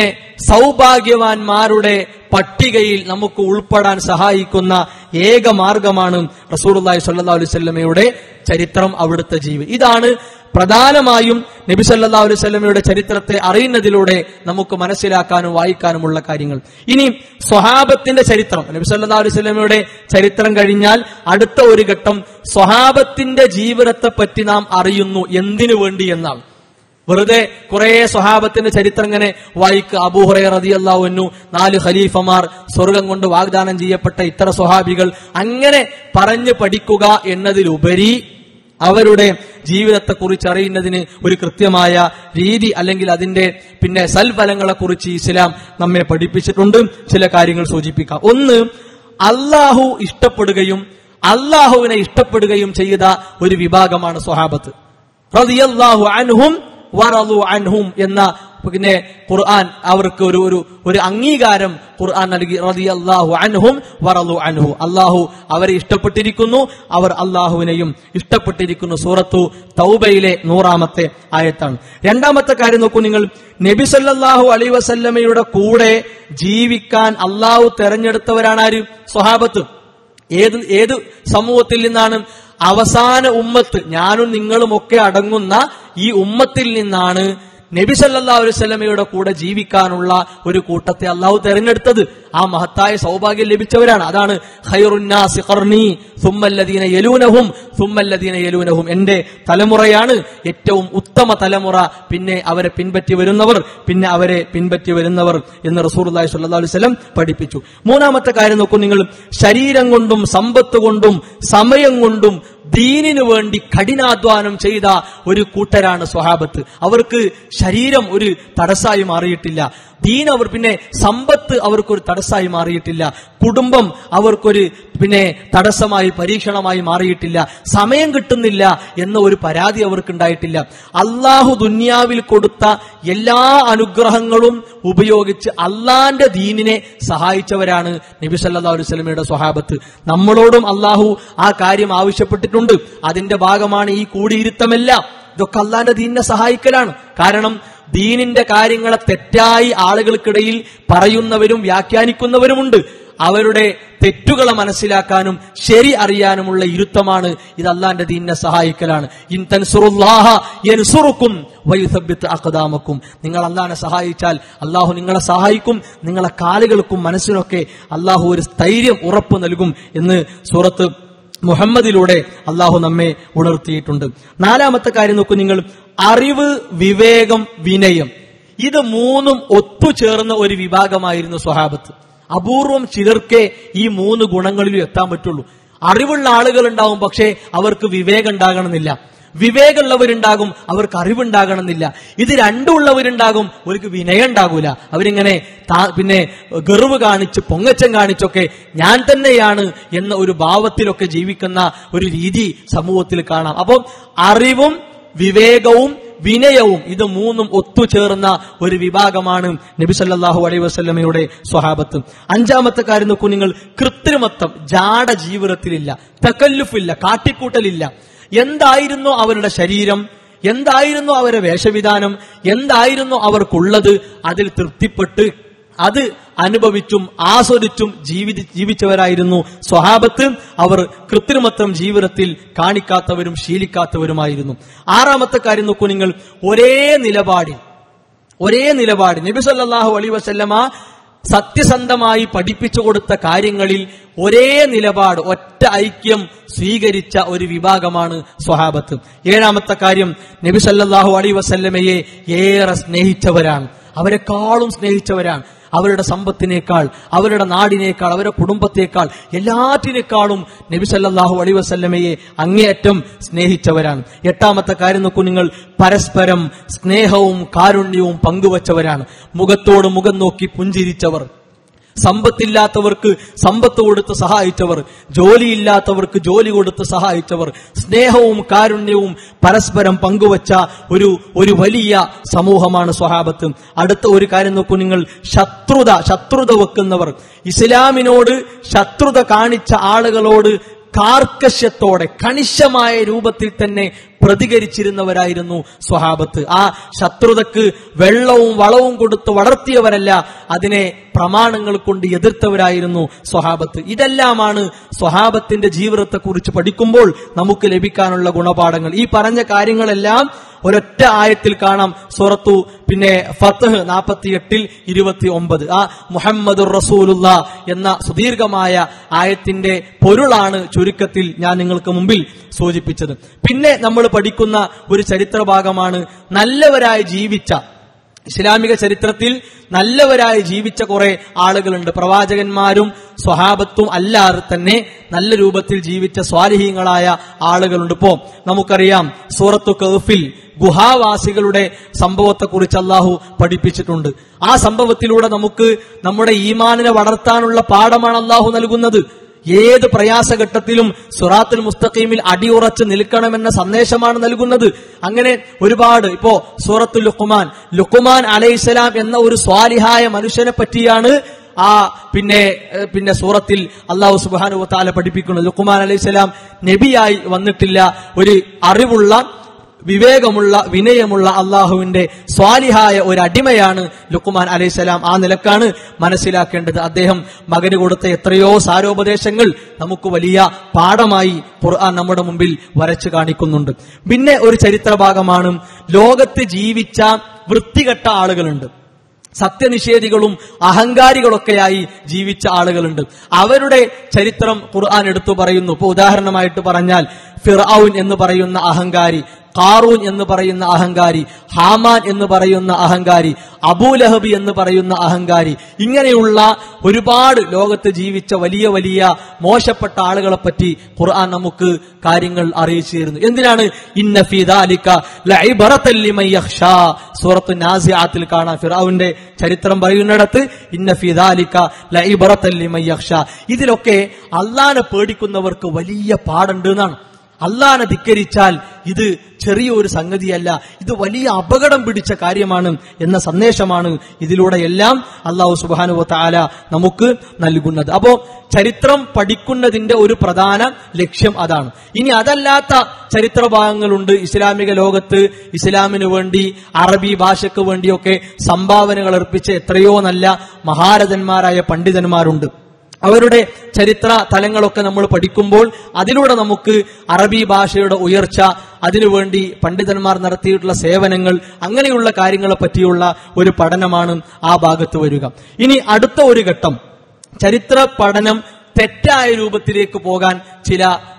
സൗഭാഗ്യവാന്മാരുടെ പട്ടികയിൽ നമുക്ക് ഉൾപ്പെടാൻ സഹായിക്കുന്ന ഏക മാർഗമാണ് റസൂലുള്ളാഹി സ്വല്ലല്ലാഹു അലൈഹി വസല്ലമയുടെ ചരിത്രം അവിടുത്തെ ജീവി ഇതാണ് പ്രധാനമായും നബി സല്ലല്ലാഹു അലൈഹി വസല്ലമയുടെ ചരിത്രത്തെ അറിയുന്നതിലൂടെ നമുക്ക് മനസ്സിലാക്കാനും വായിക്കാനുമുള്ള കാര്യങ്ങൾ ഇനി സ്വഹാബത്തിന്റെ ചരിത്രം നബി സല്ലല്ലാഹു അലൈഹി വസല്ലമയുടെ ചരിത്രം കഴിഞ്ഞാൽ അടുത്ത ഒരു ഘട്ടം സ്വഹാബത്തിന്റെ ജീവിതത്തെ പറ്റി നാം അറിയുന്നു എന്തിനു വേണ്ടി എന്നാണ് വെറുതെ കുറെ സ്വഹാബത്തിന്റെ ചരിത്രം ഇങ്ങനെ വായിക്കുക അബൂഹുറൈ റതിയല്ലാവുന്നു നാല് ഖലീഫമാർ സ്വർഗം കൊണ്ട് വാഗ്ദാനം ചെയ്യപ്പെട്ട ഇത്ര സ്വഹാബികൾ അങ്ങനെ പറഞ്ഞു പഠിക്കുക എന്നതിലുപരി അവരുടെ ജീവിതത്തെ കുറിച്ച് അറിയുന്നതിന് ഒരു കൃത്യമായ രീതി അല്ലെങ്കിൽ അതിന്റെ പിന്നെ സൽഫലങ്ങളെ കുറിച്ച് ഇസ്ലാം നമ്മെ പഠിപ്പിച്ചിട്ടുണ്ട് ചില കാര്യങ്ങൾ സൂചിപ്പിക്കാം ഒന്ന് അള്ളാഹു ഇഷ്ടപ്പെടുകയും അള്ളാഹുവിനെ ഇഷ്ടപ്പെടുകയും ചെയ്ത ഒരു വിഭാഗമാണ് സ്വഹാബത്ത് റളിയല്ലാഹു അൻഹും വറളു അൻഹും എന്ന പിന്നെ ഖുർആൻ അവർക്ക് ഒരു ഒരു ഒരു അംഗീകാരം ഖുർആൻ നൽകി റളിയല്ലാഹു അൻഹും വറളു അൻഹു അള്ളാഹു അവരെ ഇഷ്ടപ്പെട്ടിരിക്കുന്നു അവർ അള്ളാഹുവിനെയും ഇഷ്ടപ്പെട്ടിരിക്കുന്നു സൂറത്തു തൗബയിലെ നൂറാമത്തെ ആയത്താണ് രണ്ടാമത്തെ കാര്യം നോക്കൂ നിങ്ങൾ നബി സല്ലല്ലാഹു അലൈഹി വസല്ലമയുടെ കൂടെ ജീവിക്കാൻ അള്ളാഹു തെരഞ്ഞെടുത്തവരാണ് ആര് സ്വഹാബത്ത് ഏത് ഏത് സമൂഹത്തിൽ നിന്നാണ് അവസാന ഉമ്മത്ത് ഞാനും നിങ്ങളും ഒക്കെ അടങ്ങുന്ന ഈ ഉമ്മത്തിൽ നിന്നാണ് നബി സല്ലല്ലാഹു അലൈഹി വസല്ലമയുടെ കൂടെ ജീവിക്കാനുള്ള ഒരു കൂട്ടത്തെ അള്ളാഹു തെരഞ്ഞെടുത്തത് ആ മഹത്തായ സൗഭാഗ്യം ലഭിച്ചവരാണ് അതാണ് ഖൈറുന്നാസി ഖർനി സുമ്മല്ലദീന യലൂനഹും സുമ്മല്ലദീന യലൂനഹും എന്റെ തലമുറയാണ് ഏറ്റവും ഉത്തമ തലമുറ പിന്നെ അവരെ പിൻപറ്റി വരുന്നവർ പിന്നെ അവരെ പിൻപറ്റി വരുന്നവർ എന്ന് റസൂലുള്ളാഹി സ്വല്ലല്ലാഹു അലൈഹി വസല്ലം പഠിപ്പിച്ചു മൂന്നാമത്തെ കാര്യം നോക്കൂ നിങ്ങൾ ശരീരം കൊണ്ടും സമ്പത്ത് കൊണ്ടും സമയം കൊണ്ടും ദീനിനു വേണ്ടി കഠിനാധ്വാനം ചെയ്ത ഒരു കൂട്ടരാണ് സ്വഹാബത്ത് അവർക്ക് ശരീരം ഒരു തടസ്സായി മാറിയിട്ടില്ല ദീൻ അവർ പിന്നെ സമ്പത്ത് അവർക്കൊരു തടസ്സമായി മാറിയിട്ടില്ല കുടുംബം അവർക്കൊരു പിന്നെ തടസ്സമായി പരീക്ഷണമായി മാറിയിട്ടില്ല സമയം കിട്ടുന്നില്ല എന്ന ഒരു പരാതി അവർക്കുണ്ടായിട്ടില്ല അള്ളാഹു ദുന്യാവിൽ കൊടുത്ത എല്ലാ അനുഗ്രഹങ്ങളും ഉപയോഗിച്ച് അള്ളാന്റെ ദീനിനെ സഹായിച്ചവരാണ് നബി സല്ലല്ലാഹു അലൈഹി വസല്ലമയുടെ സ്വഹാബത്ത് നമ്മളോടും അള്ളാഹു ആ കാര്യം ആവശ്യപ്പെട്ടിട്ടുണ്ട് അതിന്റെ ഭാഗമാണ് ഈ കൂടിയിരുത്തമെല്ലാം ഇതൊക്കെ അള്ളാന്റെ ദീനിനെ സഹായിക്കലാണ് കാരണം ദീനിന്റെ കാര്യങ്ങളെ തെറ്റായി ആളുകൾക്കിടയിൽ പറയുന്നവരും വ്യാഖ്യാനിക്കുന്നവരുമുണ്ട് അവരുടെ തെറ്റുകളെ മനസ്സിലാക്കാനും ശരി അറിയാനുമുള്ള ഇരുത്തമാണ് ഇത് അള്ളാന്റെ ദീനിനെ സഹായിക്കലാണ് ഇൻ തൻസുറുല്ലാഹ യൻസുറുക്കും വയുസബ്ബിത്ത് അഖദാമക്കും നിങ്ങൾ അള്ളാഹിനെ സഹായിച്ചാൽ അള്ളാഹു നിങ്ങളെ സഹായിക്കും നിങ്ങളെ കാലുകൾക്കും മനസ്സിനൊക്കെ അള്ളാഹു ഒരു സ്ഥൈര്യം ഉറപ്പ് നൽകും എന്ന് സൂറത്ത് മുഹമ്മദിലൂടെ അള്ളാഹു നമ്മെ ഉണർത്തിയിട്ടുണ്ട് നാലാമത്തെ കാര്യം നോക്കൂ നിങ്ങൾ അറിവ് വിവേകം വിനയം ഇത് മൂന്നും ഒത്തുചേർന്ന ഒരു വിഭാഗമായിരുന്നു സ്വഹാബത്ത് അപൂർവം ചിലർക്കേ ഈ മൂന്ന് ഗുണങ്ങളിലും എത്താൻ പറ്റുള്ളൂ അറിവുള്ള ആളുകൾ ഉണ്ടാവും പക്ഷേ അവർക്ക് വിവേകം ഉണ്ടാകണമെന്നില്ല വിവേകമുള്ളവരുണ്ടാകും അവർക്ക് അറിവുണ്ടാകണമെന്നില്ല ഇത് രണ്ടുമുള്ളവരുണ്ടാകും അവർക്ക് വിനയം ഉണ്ടാകൂല അവരിങ്ങനെ താ- പിന്നെ ഗർവ് കാണിച്ച് പൊങ്ങച്ചം കാണിച്ചൊക്കെ ഞാൻ തന്നെയാണ് എന്ന ഒരു ഭാവത്തിലൊക്കെ ജീവിക്കുന്ന ഒരു രീതി സമൂഹത്തിൽ കാണാം അപ്പം അറിവും വിവേകവും വിനയവും ഇത് മൂന്നും ഒത്തുചേർന്ന ഒരു വിഭാഗമാണ് നബി സല്ലല്ലാഹു അലൈഹി വസല്ലമയുടെ സ്വഹാബത്ത് അഞ്ചാമത്തെ കാര്യം നോക്കൂ നിങ്ങൾ കൃത്രിമത്വം ജാട ജീവിതത്തിലില്ല തക്കല്ലുഫില്ല കാട്ടിക്കൂട്ടലില്ല എന്തായിരുന്നു അവരുടെ ശരീരം എന്തായിരുന്നു അവരുടെ വേഷവിധാനം എന്തായിരുന്നു അവർക്കുള്ളത് അതിൽ തൃപ്തിപ്പെട്ട് അത് അനുഭവിച്ചും ആസ്വദിച്ചും ജീവി ജീവിച്ചവരായിരുന്നു സ്വഹാബത്ത് അവർ കൃത്രിമത്വം ജീവിതത്തിൽ കാണിക്കാത്തവരും ശീലിക്കാത്തവരുമായിരുന്നു ആറാമത്തെ കാര്യം നോക്കൂ നിങ്ങൾ ഒരേ നിലപാടിൽ ഒരേ നിലപാട് നബി സല്ലല്ലാഹു അലൈഹി വസല്ലമ സത്യസന്ധമായി പഠിപ്പിച്ചു കൊടുത്ത കാര്യങ്ങളിൽ ഒരേ നിലപാട് ഒറ്റ ഐക്യം സ്വീകരിച്ച ഒരു വിഭാഗമാണ് സ്വഹാബത്ത് ഏഴാമത്തെ കാര്യം നബി സല്ലല്ലാഹു അലൈഹി വസല്ലമയെ ഏറെ സ്നേഹിച്ചവരാണ് അവരെക്കാളും സ്നേഹിച്ചവരാണ് അവരുടെ സമ്പത്തിനേക്കാൾ അവരുടെ നാടിനേക്കാൾ അവരുടെ കുടുംബത്തേക്കാൾ എല്ലാറ്റിനേക്കാളും നബി സല്ലല്ലാഹു അലൈഹി വസല്ലമയെ അങ്ങേയറ്റം സ്നേഹിച്ചവരാണ് എട്ടാമത്തെ കാര്യം നോക്കൂ നിങ്ങൾ പരസ്പരം സ്നേഹവും കാരുണ്യവും പങ്കുവച്ചവരാണ് മുഖത്തോട് മുഖം നോക്കി പുഞ്ചിരിച്ചവർ സമ്പത്തില്ലാത്തവർക്ക് സമ്പത്ത് കൊടുത്ത് സഹായിച്ചവർ ജോലിയില്ലാത്തവർക്ക് ജോലി കൊടുത്ത് സഹായിച്ചവർ സ്നേഹവും കാരുണ്യവും പരസ്പരം പങ്കുവച്ച ഒരു ഒരു വലിയ സമൂഹമാണ് സ്വഹാബത്ത് അടുത്ത ഒരു കാര്യം നോക്കൂ നിങ്ങൾ ശത്രുത ശത്രുത വെക്കുന്നവർ ഇസ്ലാമിനോട് ശത്രുത കാണിച്ച ആളുകളോട് കാർക്കശ്യത്തോടെ കണിശമായ രൂപത്തിൽ തന്നെ പ്രതികരിച്ചിരുന്നവരായിരുന്നു സ്വഹാബത്ത് ആ ശത്രുതക്ക് വെള്ളവും വളവും കൊടുത്ത് വളർത്തിയവരല്ല അതിനെ പ്രമാണങ്ങൾ കൊണ്ട് എതിർത്തവരായിരുന്നു സ്വഹാബത്ത് ഇതെല്ലാമാണ് സ്വഹാബത്തിന്റെ ജീവിതത്തെ കുറിച്ച് പഠിക്കുമ്പോൾ നമുക്ക് ലഭിക്കാനുള്ള ഗുണപാഠങ്ങൾ ഈ പറഞ്ഞ കാര്യങ്ങളെല്ലാം ഒരൊറ്റ ആയത്തിൽ കാണാം സൂറത്തു പിന്നെ ഫത്തഹ് നാൽപ്പത്തി എട്ടിൽ ഇരുപത്തി ഒമ്പത് ആ മുഹമ്മദുർ റസൂലുള്ള എന്ന സുദീർഘമായ ആയത്തിന്റെ പൊരുളാണ് ചുരുക്കത്തിൽ ഞാൻ നിങ്ങൾക്ക് മുമ്പിൽ സൂചിപ്പിച്ചത് പിന്നെ നമ്മൾ പഠിക്കുന്ന ഒരു ചരിത്ര ഭാഗമാണ് നല്ലവരായി ജീവിച്ച ഇസ്ലാമിക ചരിത്രത്തിൽ നല്ലവരായി ജീവിച്ച കുറെ ആളുകളുണ്ട് പ്രവാചകന്മാരും സ്വഹാബത്തും അല്ലാതെ തന്നെ നല്ല രൂപത്തിൽ ജീവിച്ച സ്വാലിഹീങ്ങളായ ആളുകളുണ്ട് ഇപ്പോ നമുക്കറിയാം സൂറത്തു കൗഫിൽ ഗുഹാവാസികളുടെ സംഭവത്തെക്കുറിച്ച് അള്ളാഹു പഠിപ്പിച്ചിട്ടുണ്ട് ആ സംഭവത്തിലൂടെ നമുക്ക് നമ്മുടെ ഈമാനിനെ വളർത്താനുള്ള പാഠമാണ് അള്ളാഹു നൽകുന്നത് ഏത് പ്രയാസഘട്ടത്തിലും സുറാത്തുൽ മുസ്തഖീമിൽ അടിയുറച്ച് നിൽക്കണമെന്ന സന്ദേശമാണ് നൽകുന്നത് അങ്ങനെ ഒരുപാട് ഇപ്പോ സൂറത്തുൽ ലുക്കുമാൻ ലുക്കുമാൻ അലൈഹിസ്സലാം എന്ന ഒരു സ്വാലിഹായ മനുഷ്യനെ പറ്റിയാണ് ആ പിന്നെ ഏഹ്, പിന്നെ സൂറത്തിൽ അള്ളാഹു സുബാനു താല പഠിപ്പിക്കുന്നത് ലുക്കുമാൻ അലൈഹിസ്സലാം നബിയായി വന്നിട്ടില്ല ഒരു അറിവുള്ള വിവേകമുള്ള വിനയമുള്ള അള്ളാഹുവിന്റെ സ്വാലിഹായ ഒരു അടിമയാണ് ലുക്കുമാൻ അലൈഹിസ്സലാം ആ നിലക്കാണ് മനസ്സിലാക്കേണ്ടത് അദ്ദേഹം മകന് കൊടുത്ത എത്രയോ സാരോപദേശങ്ങൾ നമുക്ക് വലിയ പാഠമായി ഖുർആൻ നമ്മുടെ മുമ്പിൽ വരച്ചു കാണിക്കുന്നുണ്ട് പിന്നെ ഒരു ചരിത്ര ഭാഗമാണ് ലോകത്ത് ജീവിച്ച വൃത്തികെട്ട ആളുകളുണ്ട് സത്യനിഷേധികളും അഹങ്കാരികളൊക്കെയായി ജീവിച്ച ആളുകളുണ്ട് അവരുടെ ചരിത്രം ഖുർആൻ എടുത്തു പറയുന്നു ഇപ്പൊ ഉദാഹരണമായിട്ട് പറഞ്ഞാൽ ഫിർഔൻ എന്ന് പറയുന്ന അഹങ്കാരി കാറൂൻ എന്ന് പറയുന്ന അഹങ്കാരി ഹാമാൻ എന്ന് പറയുന്ന അഹങ്കാരി അബൂലഹബി എന്ന് പറയുന്ന അഹങ്കാരി ഇങ്ങനെയുള്ള ഒരുപാട് ലോകത്ത് ജീവിച്ച വലിയ വലിയ മോശപ്പെട്ട ആളുകളെ പറ്റി ഖുർആൻ നമുക്ക് കാര്യങ്ങൾ അറിയിച്ചു തരുന്നു എന്തിനാണ് ഇന്ന ഫിദാലിക ലഇബറത്തൻ ലിമൻ യഖ്ഷാ സൂറത്ത് നാസിആത്തിൽ കാണാം ഫിറഔന്റെ ചരിത്രം പറയുന്നിടത്ത് ഇന്ന ഫിദാലിക ലഇബറത്തൻ ലിമൻ യഖ്ഷാ ഇതിലൊക്കെ അള്ളാനെ പേടിക്കുന്നവർക്ക് വലിയ പാടുണ്ട് എന്നാണ് അള്ളാനെ ധിക്കരിച്ചാൽ ഇത് ചെറിയൊരു സംഗതിയല്ല ഇത് വലിയ അപകടം പിടിച്ച കാര്യമാണ് എന്ന സന്ദേശമാണ് ഇതിലൂടെ എല്ലാം അള്ളാഹു സുബാനുവ താല നമുക്ക് നൽകുന്നത് അപ്പോ ചരിത്രം പഠിക്കുന്നതിന്റെ ഒരു പ്രധാന ലക്ഷ്യം അതാണ് ഇനി അതല്ലാത്ത ചരിത്ര ഭാഗങ്ങളുണ്ട് ഇസ്ലാമിക ലോകത്ത് ഇസ്ലാമിന് വേണ്ടി അറബി ഭാഷയ്ക്ക് വേണ്ടിയൊക്കെ സംഭാവനകൾ അർപ്പിച്ച എത്രയോ നല്ല മഹാരഥന്മാരായ പണ്ഡിതന്മാരുണ്ട് അവരുടെ ചരിത്ര തലങ്ങളൊക്കെ നമ്മൾ പഠിക്കുമ്പോൾ അതിലൂടെ നമുക്ക് അറബി ഭാഷയുടെ ഉയർച്ച അതിനുവേണ്ടി പണ്ഡിതന്മാർ നടത്തിയിട്ടുള്ള സേവനങ്ങൾ അങ്ങനെയുള്ള കാര്യങ്ങളെ പറ്റിയുള്ള ഒരു പഠനമാണ് ആ ഭാഗത്ത് വരിക ഇനി അടുത്ത ഒരു ഘട്ടം ചരിത്ര പഠനം തെറ്റായ രൂപത്തിലേക്ക് പോകാൻ ചില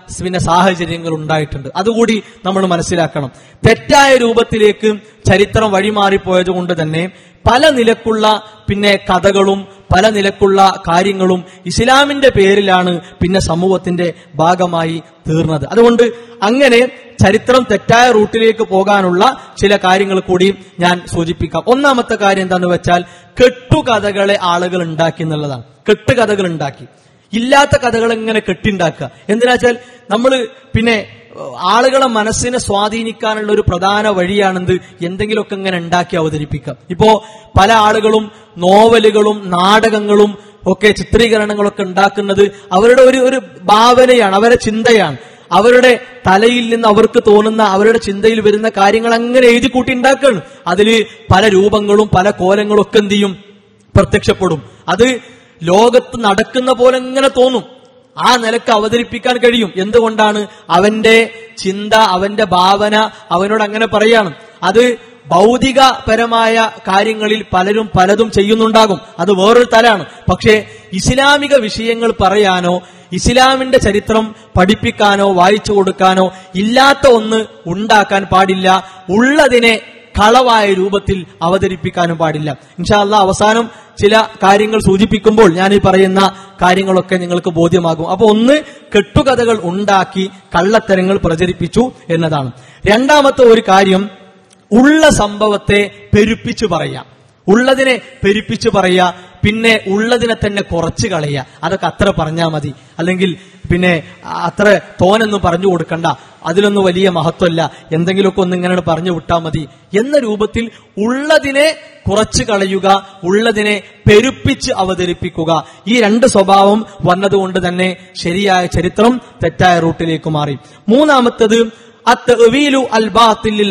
പിന്നെ സാഹചര്യങ്ങൾ ഉണ്ടായിട്ടുണ്ട് അതുകൂടി നമ്മൾ മനസ്സിലാക്കണം തെറ്റായ രൂപത്തിലേക്ക് ചരിത്രം വഴിമാറിപ്പോയത് കൊണ്ട് തന്നെ പല നിലക്കുള്ള പിന്നെ കഥകളും പല നിലക്കുള്ള കാര്യങ്ങളും ഇസ്ലാമിന്റെ പേരിലാണ് പിന്നെ സമൂഹത്തിന്റെ ഭാഗമായി തീർന്നത് അതുകൊണ്ട് അങ്ങനെ ചരിത്രം തെറ്റായ റൂട്ടിലേക്ക് പോകാനുള്ള ചില കാര്യങ്ങൾ കൂടി ഞാൻ സൂചിപ്പിക്കാം ഒന്നാമത്തെ കാര്യം എന്താണെന്ന് വെച്ചാൽ കെട്ടുകഥകളെ ആളുകൾ ഉണ്ടാക്കി എന്നുള്ളതാണ് കെട്ടുകഥകൾ ഉണ്ടാക്കി ഇല്ലാത്ത കഥകൾ എങ്ങനെ കെട്ടിണ്ടാക്കുക എന്തിനാ വെച്ചാൽ നമ്മൾ പിന്നെ ആളുകളെ മനസ്സിനെ സ്വാധീനിക്കാനുള്ള ഒരു പ്രധാന വഴിയാണെന്ത് എന്തെങ്കിലുമൊക്കെ ഇങ്ങനെ ഉണ്ടാക്കി അവതരിപ്പിക്കാം ഇപ്പോ പല ആളുകളും നോവലുകളും നാടകങ്ങളും ഒക്കെ ചിത്രീകരണങ്ങളൊക്കെ ഉണ്ടാക്കുന്നത് അവരുടെ ഒരു ഒരു ഭാവനയാണ് അവരുടെ ചിന്തയാണ് അവരുടെ തലയിൽ നിന്ന് അവർക്ക് തോന്നുന്ന അവരുടെ ചിന്തയിൽ വരുന്ന കാര്യങ്ങൾ അങ്ങനെ എഴുതി കൂട്ടി ഉണ്ടാക്കുകയാണ് അതിൽ പല രൂപങ്ങളും പല കോലങ്ങളും ഒക്കെ എന്ത് ചെയ്യും പ്രത്യക്ഷപ്പെടും അത് ലോകത്ത് നടക്കുന്ന പോലെ ഇങ്ങനെ തോന്നും ആ നിലക്ക് അവതരിപ്പിക്കാൻ കഴിയും എന്തുകൊണ്ടാണ് അവന്റെ ചിന്ത അവന്റെ ഭാവന അവനോട് അങ്ങനെ പറയാണ് അത് ഭൗതികപരമായ കാര്യങ്ങളിൽ പലരും പലതും ചെയ്യുന്നുണ്ടാകും അത് വേറൊരു തലാണ് പക്ഷേ ഇസ്ലാമിക വിഷയങ്ങൾ പറയാനോ ഇസ്ലാമിന്റെ ചരിത്രം പഠിപ്പിക്കാനോ വായിച്ചു കൊടുക്കാനോ ഇല്ലാത്ത ഒന്ന് ഉണ്ടാക്കാൻ പാടില്ല ഉള്ളതിനെ കളവായ രൂപത്തിൽ അവതരിപ്പിക്കാനും പാടില്ല ഇൻഷാല്ല അവസാനം ചില കാര്യങ്ങൾ സൂചിപ്പിക്കുമ്പോൾ ഞാൻ ഈ പറയുന്ന കാര്യങ്ങളൊക്കെ നിങ്ങൾക്ക് ബോധ്യമാകും അപ്പൊ ഒന്ന് കെട്ടുകഥകൾ ഉണ്ടാക്കി കള്ളത്തരങ്ങൾ പ്രചരിപ്പിച്ചു എന്നതാണ് രണ്ടാമത്തെ ഒരു കാര്യം ഉള്ള സംഭവത്തെ പെരുപ്പിച്ചു പറയാം ഉള്ളതിനെ പെരുപ്പിച്ചു പറയുക പിന്നെ ഉള്ളതിനെ തന്നെ കുറച്ച് കളയുക അതൊക്കെ അത്ര പറഞ്ഞാൽ മതി അല്ലെങ്കിൽ പിന്നെ അത്ര തോനൊന്നും പറഞ്ഞു കൊടുക്കണ്ട അതിലൊന്നും വലിയ മഹത്വമല്ല എന്തെങ്കിലുമൊക്കെ ഒന്ന് ഇങ്ങനെ പറഞ്ഞു വിട്ടാൽ മതി എന്ന രൂപത്തിൽ ഉള്ളതിനെ കുറച്ച് കളയുക ഉള്ളതിനെ പെരുപ്പിച്ച് അവതരിപ്പിക്കുക ഈ രണ്ട് സ്വഭാവം വന്നതുകൊണ്ട് തന്നെ ശരിയായ ചരിത്രം തെറ്റായ റൂട്ടിലേക്ക് മാറി മൂന്നാമത്തത് അത്തവീലു അൽ ബാത്തിൽ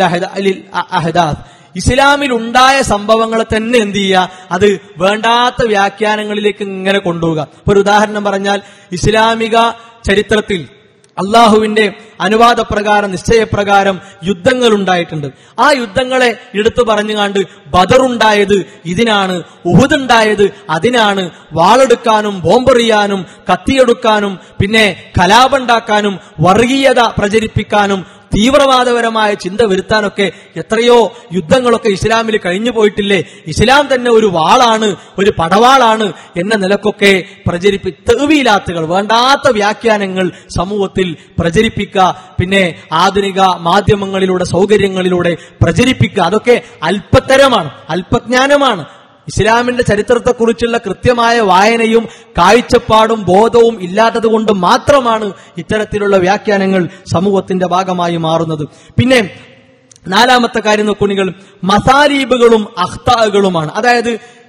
അഹദാസ് ഇസ്ലാമിൽ ഉണ്ടായ സംഭവങ്ങളെ തന്നെ എന്ത് ചെയ്യുക അത് വേണ്ടാത്ത വ്യാഖ്യാനങ്ങളിലേക്ക് ഇങ്ങനെ കൊണ്ടുപോവുക ഇപ്പൊ ഒരു ഉദാഹരണം പറഞ്ഞാൽ ഇസ്ലാമിക ചരിത്രത്തിൽ അള്ളാഹുവിന്റെ അനുവാദപ്രകാരം നിശ്ചയപ്രകാരം യുദ്ധങ്ങൾ ഉണ്ടായിട്ടുണ്ട് ആ യുദ്ധങ്ങളെ എടുത്തു പറഞ്ഞുകാണ്ട് ബദറുണ്ടായത് ഇതിനാണ് ഉഹുദുണ്ടായത് അതിനാണ് വാളെടുക്കാനും ബോംബെറിയാനും കത്തിയെടുക്കാനും പിന്നെ കലാപുണ്ടാക്കാനും വർഗീയത പ്രചരിപ്പിക്കാനും തീവ്രവാദപരമായ ചിന്ത വരുത്താനൊക്കെ എത്രയോ യുദ്ധങ്ങളൊക്കെ ഇസ്ലാമിൽ കഴിഞ്ഞു പോയിട്ടില്ലേ ഇസ്ലാം തന്നെ ഒരു വാളാണ് ഒരു പടവാളാണ് എന്ന നിലക്കൊക്കെ പ്രചരിപ്പി തെവിയിലാത്തുകൾ വേണ്ടാത്ത വ്യാഖ്യാനങ്ങൾ സമൂഹത്തിൽ പ്രചരിപ്പിക്കുക പിന്നെ ആധുനിക മാധ്യമങ്ങളിലൂടെ സൗകര്യങ്ങളിലൂടെ പ്രചരിപ്പിക്കുക അതൊക്കെ അല്പത്തരമാണ് അല്പജ്ഞാനമാണ് ഇസ്ലാമിന്റെ ചരിത്രത്തെക്കുറിച്ചുള്ള കൃത്യമായ വായനയും കാഴ്ചപ്പാടും ബോധവും ഇല്ലാത്തത് കൊണ്ട് മാത്രമാണ് ഇത്തരത്തിലുള്ള വ്യാഖ്യാനങ്ങൾ സമൂഹത്തിന്റെ ഭാഗമായി മാറുന്നത് പിന്നെ നാലാമത്തെ കാര്യം നോക്കുണെങ്കിൽ മസാലീബുകളും അഖ്താകളുമാണ് അതായത്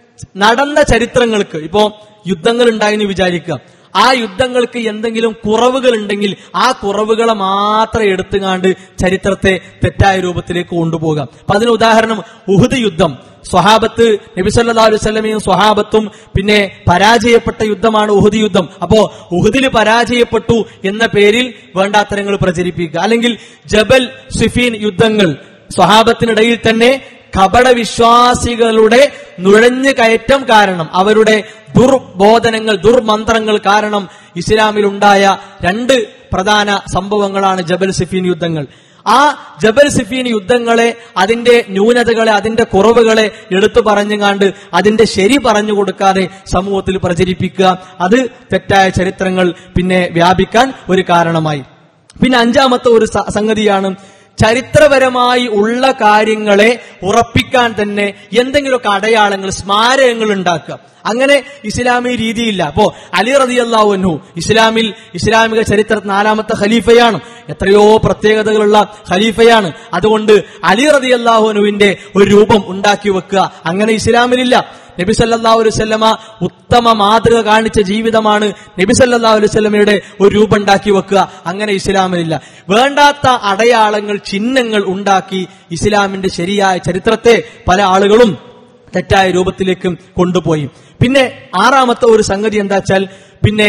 നടന്ന ചരിത്രങ്ങൾക്ക് ഇപ്പോ യുദ്ധങ്ങൾ ഉണ്ടായെന്ന് വിചാരിക്കുക ആ യുദ്ധങ്ങൾക്ക് എന്തെങ്കിലും കുറവുകൾ ഉണ്ടെങ്കിൽ ആ കുറവുകളെ മാത്രം എടുത്തുകാണ്ട് ചരിത്രത്തെ തെറ്റായ രൂപത്തിലേക്ക് കൊണ്ടുപോകാം അപ്പൊ അതിന് ഉദാഹരണം ഉഹുദ് യുദ്ധം സ്വഹാബത്ത് നബിസല്ലാ അലുസല്ലമയും സ്വഹാബത്തും പിന്നെ പരാജയപ്പെട്ട യുദ്ധമാണ് ഉഹുദ് യുദ്ധം അപ്പോ ഉഹുദിൽ പരാജയപ്പെട്ടു എന്ന പേരിൽ വേണ്ടാത്തരങ്ങൾ പ്രചരിപ്പിക്കുക അല്ലെങ്കിൽ ജബൽ സിഫീൻ യുദ്ധങ്ങൾ സ്വഹാബത്തിനിടയിൽ തന്നെ കപട വിശ്വാസികളുടെ നുഴഞ്ഞു കയറ്റം കാരണം അവരുടെ ദുർബോധനങ്ങൾ ദുർമന്ത്രങ്ങൾ കാരണം ഇസ്ലാമിൽ ഉണ്ടായ രണ്ട് പ്രധാന സംഭവങ്ങളാണ് ജബൽ സിഫീൻ യുദ്ധങ്ങൾ ആ ജബൽ സിഫീൻ യുദ്ധങ്ങളെ അതിന്റെ ന്യൂനതകളെ അതിന്റെ കുറവുകളെ എടുത്തു പറഞ്ഞുകാണ്ട് അതിന്റെ ശരി പറഞ്ഞു കൊടുക്കാതെ സമൂഹത്തിൽ പ്രചരിപ്പിക്കുക അത് തെറ്റായ ചരിത്രങ്ങൾ പിന്നെ വ്യാപിക്കാൻ ഒരു കാരണമായി പിന്നെ അഞ്ചാമത്തെ ഒരു സ- സംഗതിയാണ് ചരിത്രപരമായി ഉള്ള കാര്യങ്ങളെ ഉറപ്പിക്കാൻ തന്നെ എന്തെങ്കിലുമൊക്കെ അടയാളങ്ങൾ സ്മാരകങ്ങൾ ഉണ്ടാക്കുക അങ്ങനെ ഇസ്ലാമി രീതിയില്ല അപ്പോ അലി റതി അള്ളാഹുനു ഇസ്ലാമിൽ ഇസ്ലാമിക ചരിത്രത്തിൽ നാലാമത്തെ ഖലീഫയാണ് എത്രയോ പ്രത്യേകതകളുള്ള ഖലീഫയാണ് അതുകൊണ്ട് അലി റതി അള്ളാഹുനുവിന്റെ ഒരു രൂപം ഉണ്ടാക്കി വെക്കുക അങ്ങനെ ഇസ്ലാമിലില്ല നബി സല്ലല്ലാഹു അലൈഹി വസല്ലമ ഉത്തമ മാതൃക കാണിച്ച ജീവിതമാണ് നബി സല്ലല്ലാഹു അലൈഹി വസല്ലമയുടെ ഒരു രൂപം ഉണ്ടാക്കി വെക്കുക അങ്ങനെ ഇസ്ലാമിലില്ല വേണ്ടാത്ത അടയാളങ്ങൾ ചിഹ്നങ്ങൾ ഉണ്ടാക്കി ഇസ്ലാമിന്റെ ശരിയായ ചരിത്രത്തെ പല ആളുകളും തെറ്റായ രൂപത്തിലേക്ക് കൊണ്ടുപോയി പിന്നെ ആറാമത്തെ ഒരു സംഗതി എന്താ വെച്ചാൽ പിന്നെ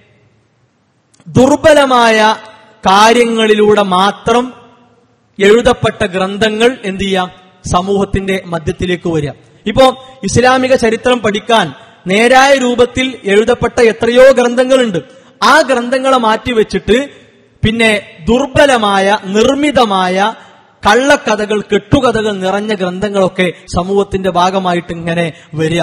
ദുർബലമായ കാര്യങ്ങളിലൂടെ മാത്രം എഴുതപ്പെട്ട ഗ്രന്ഥങ്ങൾ എന്ത് ചെയ്യാം സമൂഹത്തിന്റെ മധ്യത്തിലേക്ക് വരിക ഇപ്പോ ഇസ്ലാമിക ചരിത്രം പഠിക്കാൻ നേരായ രൂപത്തിൽ എഴുതപ്പെട്ട എത്രയോ ഗ്രന്ഥങ്ങളുണ്ട് ആ ഗ്രന്ഥങ്ങളെ മാറ്റിവെച്ചിട്ട് പിന്നെ ദുർബലമായ നിർമ്മിതമായ കള്ളക്കഥകൾ കെട്ടുകഥകൾ നിറഞ്ഞ ഗ്രന്ഥങ്ങളൊക്കെ സമൂഹത്തിന്റെ ഭാഗമായിട്ട് ഇങ്ങനെ വരിക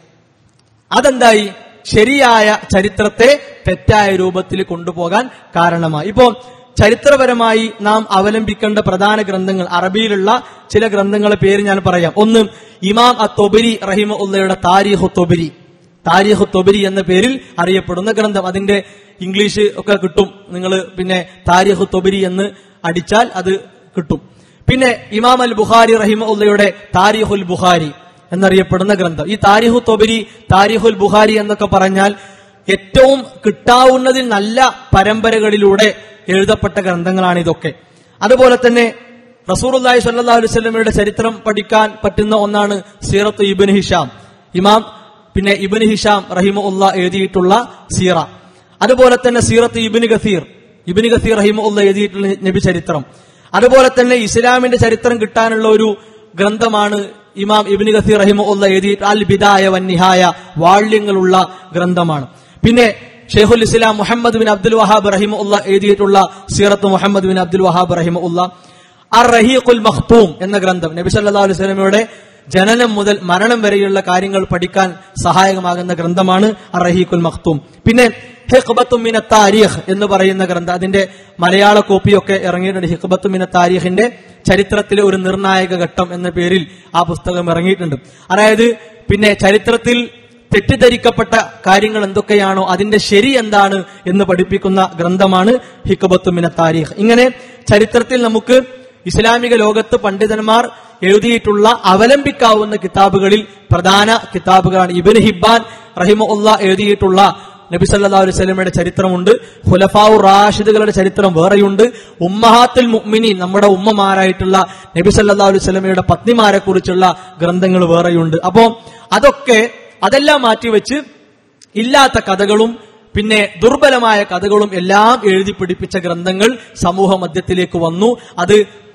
അതെന്തായി ശരിയായ ചരിത്രത്തെ തെറ്റായ രൂപത്തിൽ കൊണ്ടുപോകാൻ കാരണമായി ഇപ്പോ ചരിത്രപരമായി നാം അവലംബിക്കേണ്ട പ്രധാന ഗ്രന്ഥങ്ങൾ അറബിയിലുള്ള ചില ഗ്രന്ഥങ്ങളെ പേര് ഞാൻ പറയാം ഒന്ന് ഇമാം അ തൊബരി റഹിമ ഉള്ളയുടെ താരിഖു തൊബരി താരിഖു തൊബരി എന്ന പേരിൽ അറിയപ്പെടുന്ന ഗ്രന്ഥം അതിന്റെ ഇംഗ്ലീഷ് ഒക്കെ കിട്ടും നിങ്ങൾ പിന്നെ താരിഖു തൊബരി എന്ന് അടിച്ചാൽ അത് കിട്ടും പിന്നെ ഇമാം അൽ ബുഖാരി റഹിമ ഉള്ളയുടെ താരിഖുൽ ബുഖാരി എന്നറിയപ്പെടുന്ന ഗ്രന്ഥം ഈ താരിഖു തൊബരി താരിഖുൽ ബുഖാരി എന്നൊക്കെ പറഞ്ഞാൽ ഏറ്റവും കിട്ടാവുന്നതിൽ നല്ല പരമ്പരകളിലൂടെ എഴുതപ്പെട്ട ഗ്രന്ഥങ്ങളാണ് ഇതൊക്കെ അതുപോലെ തന്നെ റസൂറുല്ലാഹി സ്വല്ലല്ലാഹു അലൈഹി വസല്ലമയുടെ ചരിത്രം പഠിക്കാൻ പറ്റുന്ന ഒന്നാണ് സീറത്ത് ഇബിൻ ഹിഷാം ഇമാം പിന്നെ ഇബിൻ ഹിഷാം റഹിമ ഉള്ള എഴുതിയിട്ടുള്ള സീറ അതുപോലെ തന്നെ സീറത്ത് ഇബിന് ഗസീർ ഇബിന് ഗസീർ റഹിമ ഉള്ള എഴുതിയിട്ടുള്ള നബി ചരിത്രം അതുപോലെ തന്നെ ഇസ്ലാമിന്റെ ചരിത്രം കിട്ടാനുള്ള ഒരു ഗ്രന്ഥമാണ് ഇമാം ഇബിന് ഗസീർ റഹിമ ഉള്ള എഴുതിയിട്ട് അൽ ബിദായ വന്നിഹായ വാള്യങ്ങളുള്ള ഗ്രന്ഥമാണ് പിന്നെ ഷെയ്ഖുൽ ഇസ്ലാം മുഹമ്മദ് ബിൻ അബ്ദുൽ വഹാബ് റഹിമ ഉള്ള എഴുതിയിട്ടുള്ള സീറത്ത് മുഹമ്മദ് ബിൻ അബ്ദുൽ വഹാബ് റഹിമ ഉള്ള അർ റഹീഖുൽ മഖ്തൂം എന്ന ഗ്രന്ഥം നബി സല്ലല്ലാഹു അലൈഹി വസല്ലമയുടെ ജനനം മുതൽ മരണം വരെയുള്ള കാര്യങ്ങൾ പഠിക്കാൻ സഹായകമാകുന്ന ഗ്രന്ഥമാണ് അർ റഹീഖുൽ മഖ്തൂം പിന്നെ ഹിഖ്ബത്തും മിന താരീഖ് എന്ന് പറയുന്ന ഗ്രന്ഥം അതിന്റെ മലയാള കോപ്പിയൊക്കെ ഇറങ്ങിയിട്ടുണ്ട് ഹിഖ്ബത്തും മിന താരീഖിന്റെ ചരിത്രത്തിലെ ഒരു നിർണായക ഘട്ടം എന്ന പേരിൽ ആ പുസ്തകം ഇറങ്ങിയിട്ടുണ്ട് അതായത് പിന്നെ ചരിത്രത്തിൽ തെറ്റിദ്ധരിക്കപ്പെട്ട കാര്യങ്ങൾ എന്തൊക്കെയാണോ അതിന്റെ ശരി എന്താണ് എന്ന് പഠിപ്പിക്കുന്ന ഗ്രന്ഥമാണ് ഹിക്കബത്തു മിന താരീഖ് ഇങ്ങനെ ചരിത്രത്തിൽ നമുക്ക് ഇസ്ലാമിക ലോകത്ത് പണ്ഡിതന്മാർ എഴുതിയിട്ടുള്ള അവലംബിക്കാവുന്ന കിതാബുകളിൽ പ്രധാന കിതാബുകളാണ് ഇബിൻ ഹിബാൻ റഹിമ ഉള്ള എഴുതിയിട്ടുള്ള നബി സല്ലല്ലാഹു അലൈഹി വസല്ലമയുടെ ചരിത്രമുണ്ട് ഖുലഫാഉ റാഷിദുകളുടെ ചരിത്രം വേറെയുണ്ട് ഉമ്മഹാത്തുൽ മുഅ്മിനീൻ നമ്മുടെ ഉമ്മമാരായിട്ടുള്ള നബി സല്ലല്ലാഹു അലൈഹി വസല്ലമയുടെ പത്നിമാരെ കുറിച്ചുള്ള ഗ്രന്ഥങ്ങൾ വേറെയുണ്ട് അപ്പോ അതൊക്കെ അതെല്ലാം മാറ്റിവെച്ച് ഇല്ലാത്ത കഥകളും പിന്നെ ദുർബലമായ കഥകളും എല്ലാം എഴുതി പിടിപ്പിച്ച ഗ്രന്ഥങ്ങൾ സമൂഹ മധ്യത്തിലേക്ക് വന്നു അത്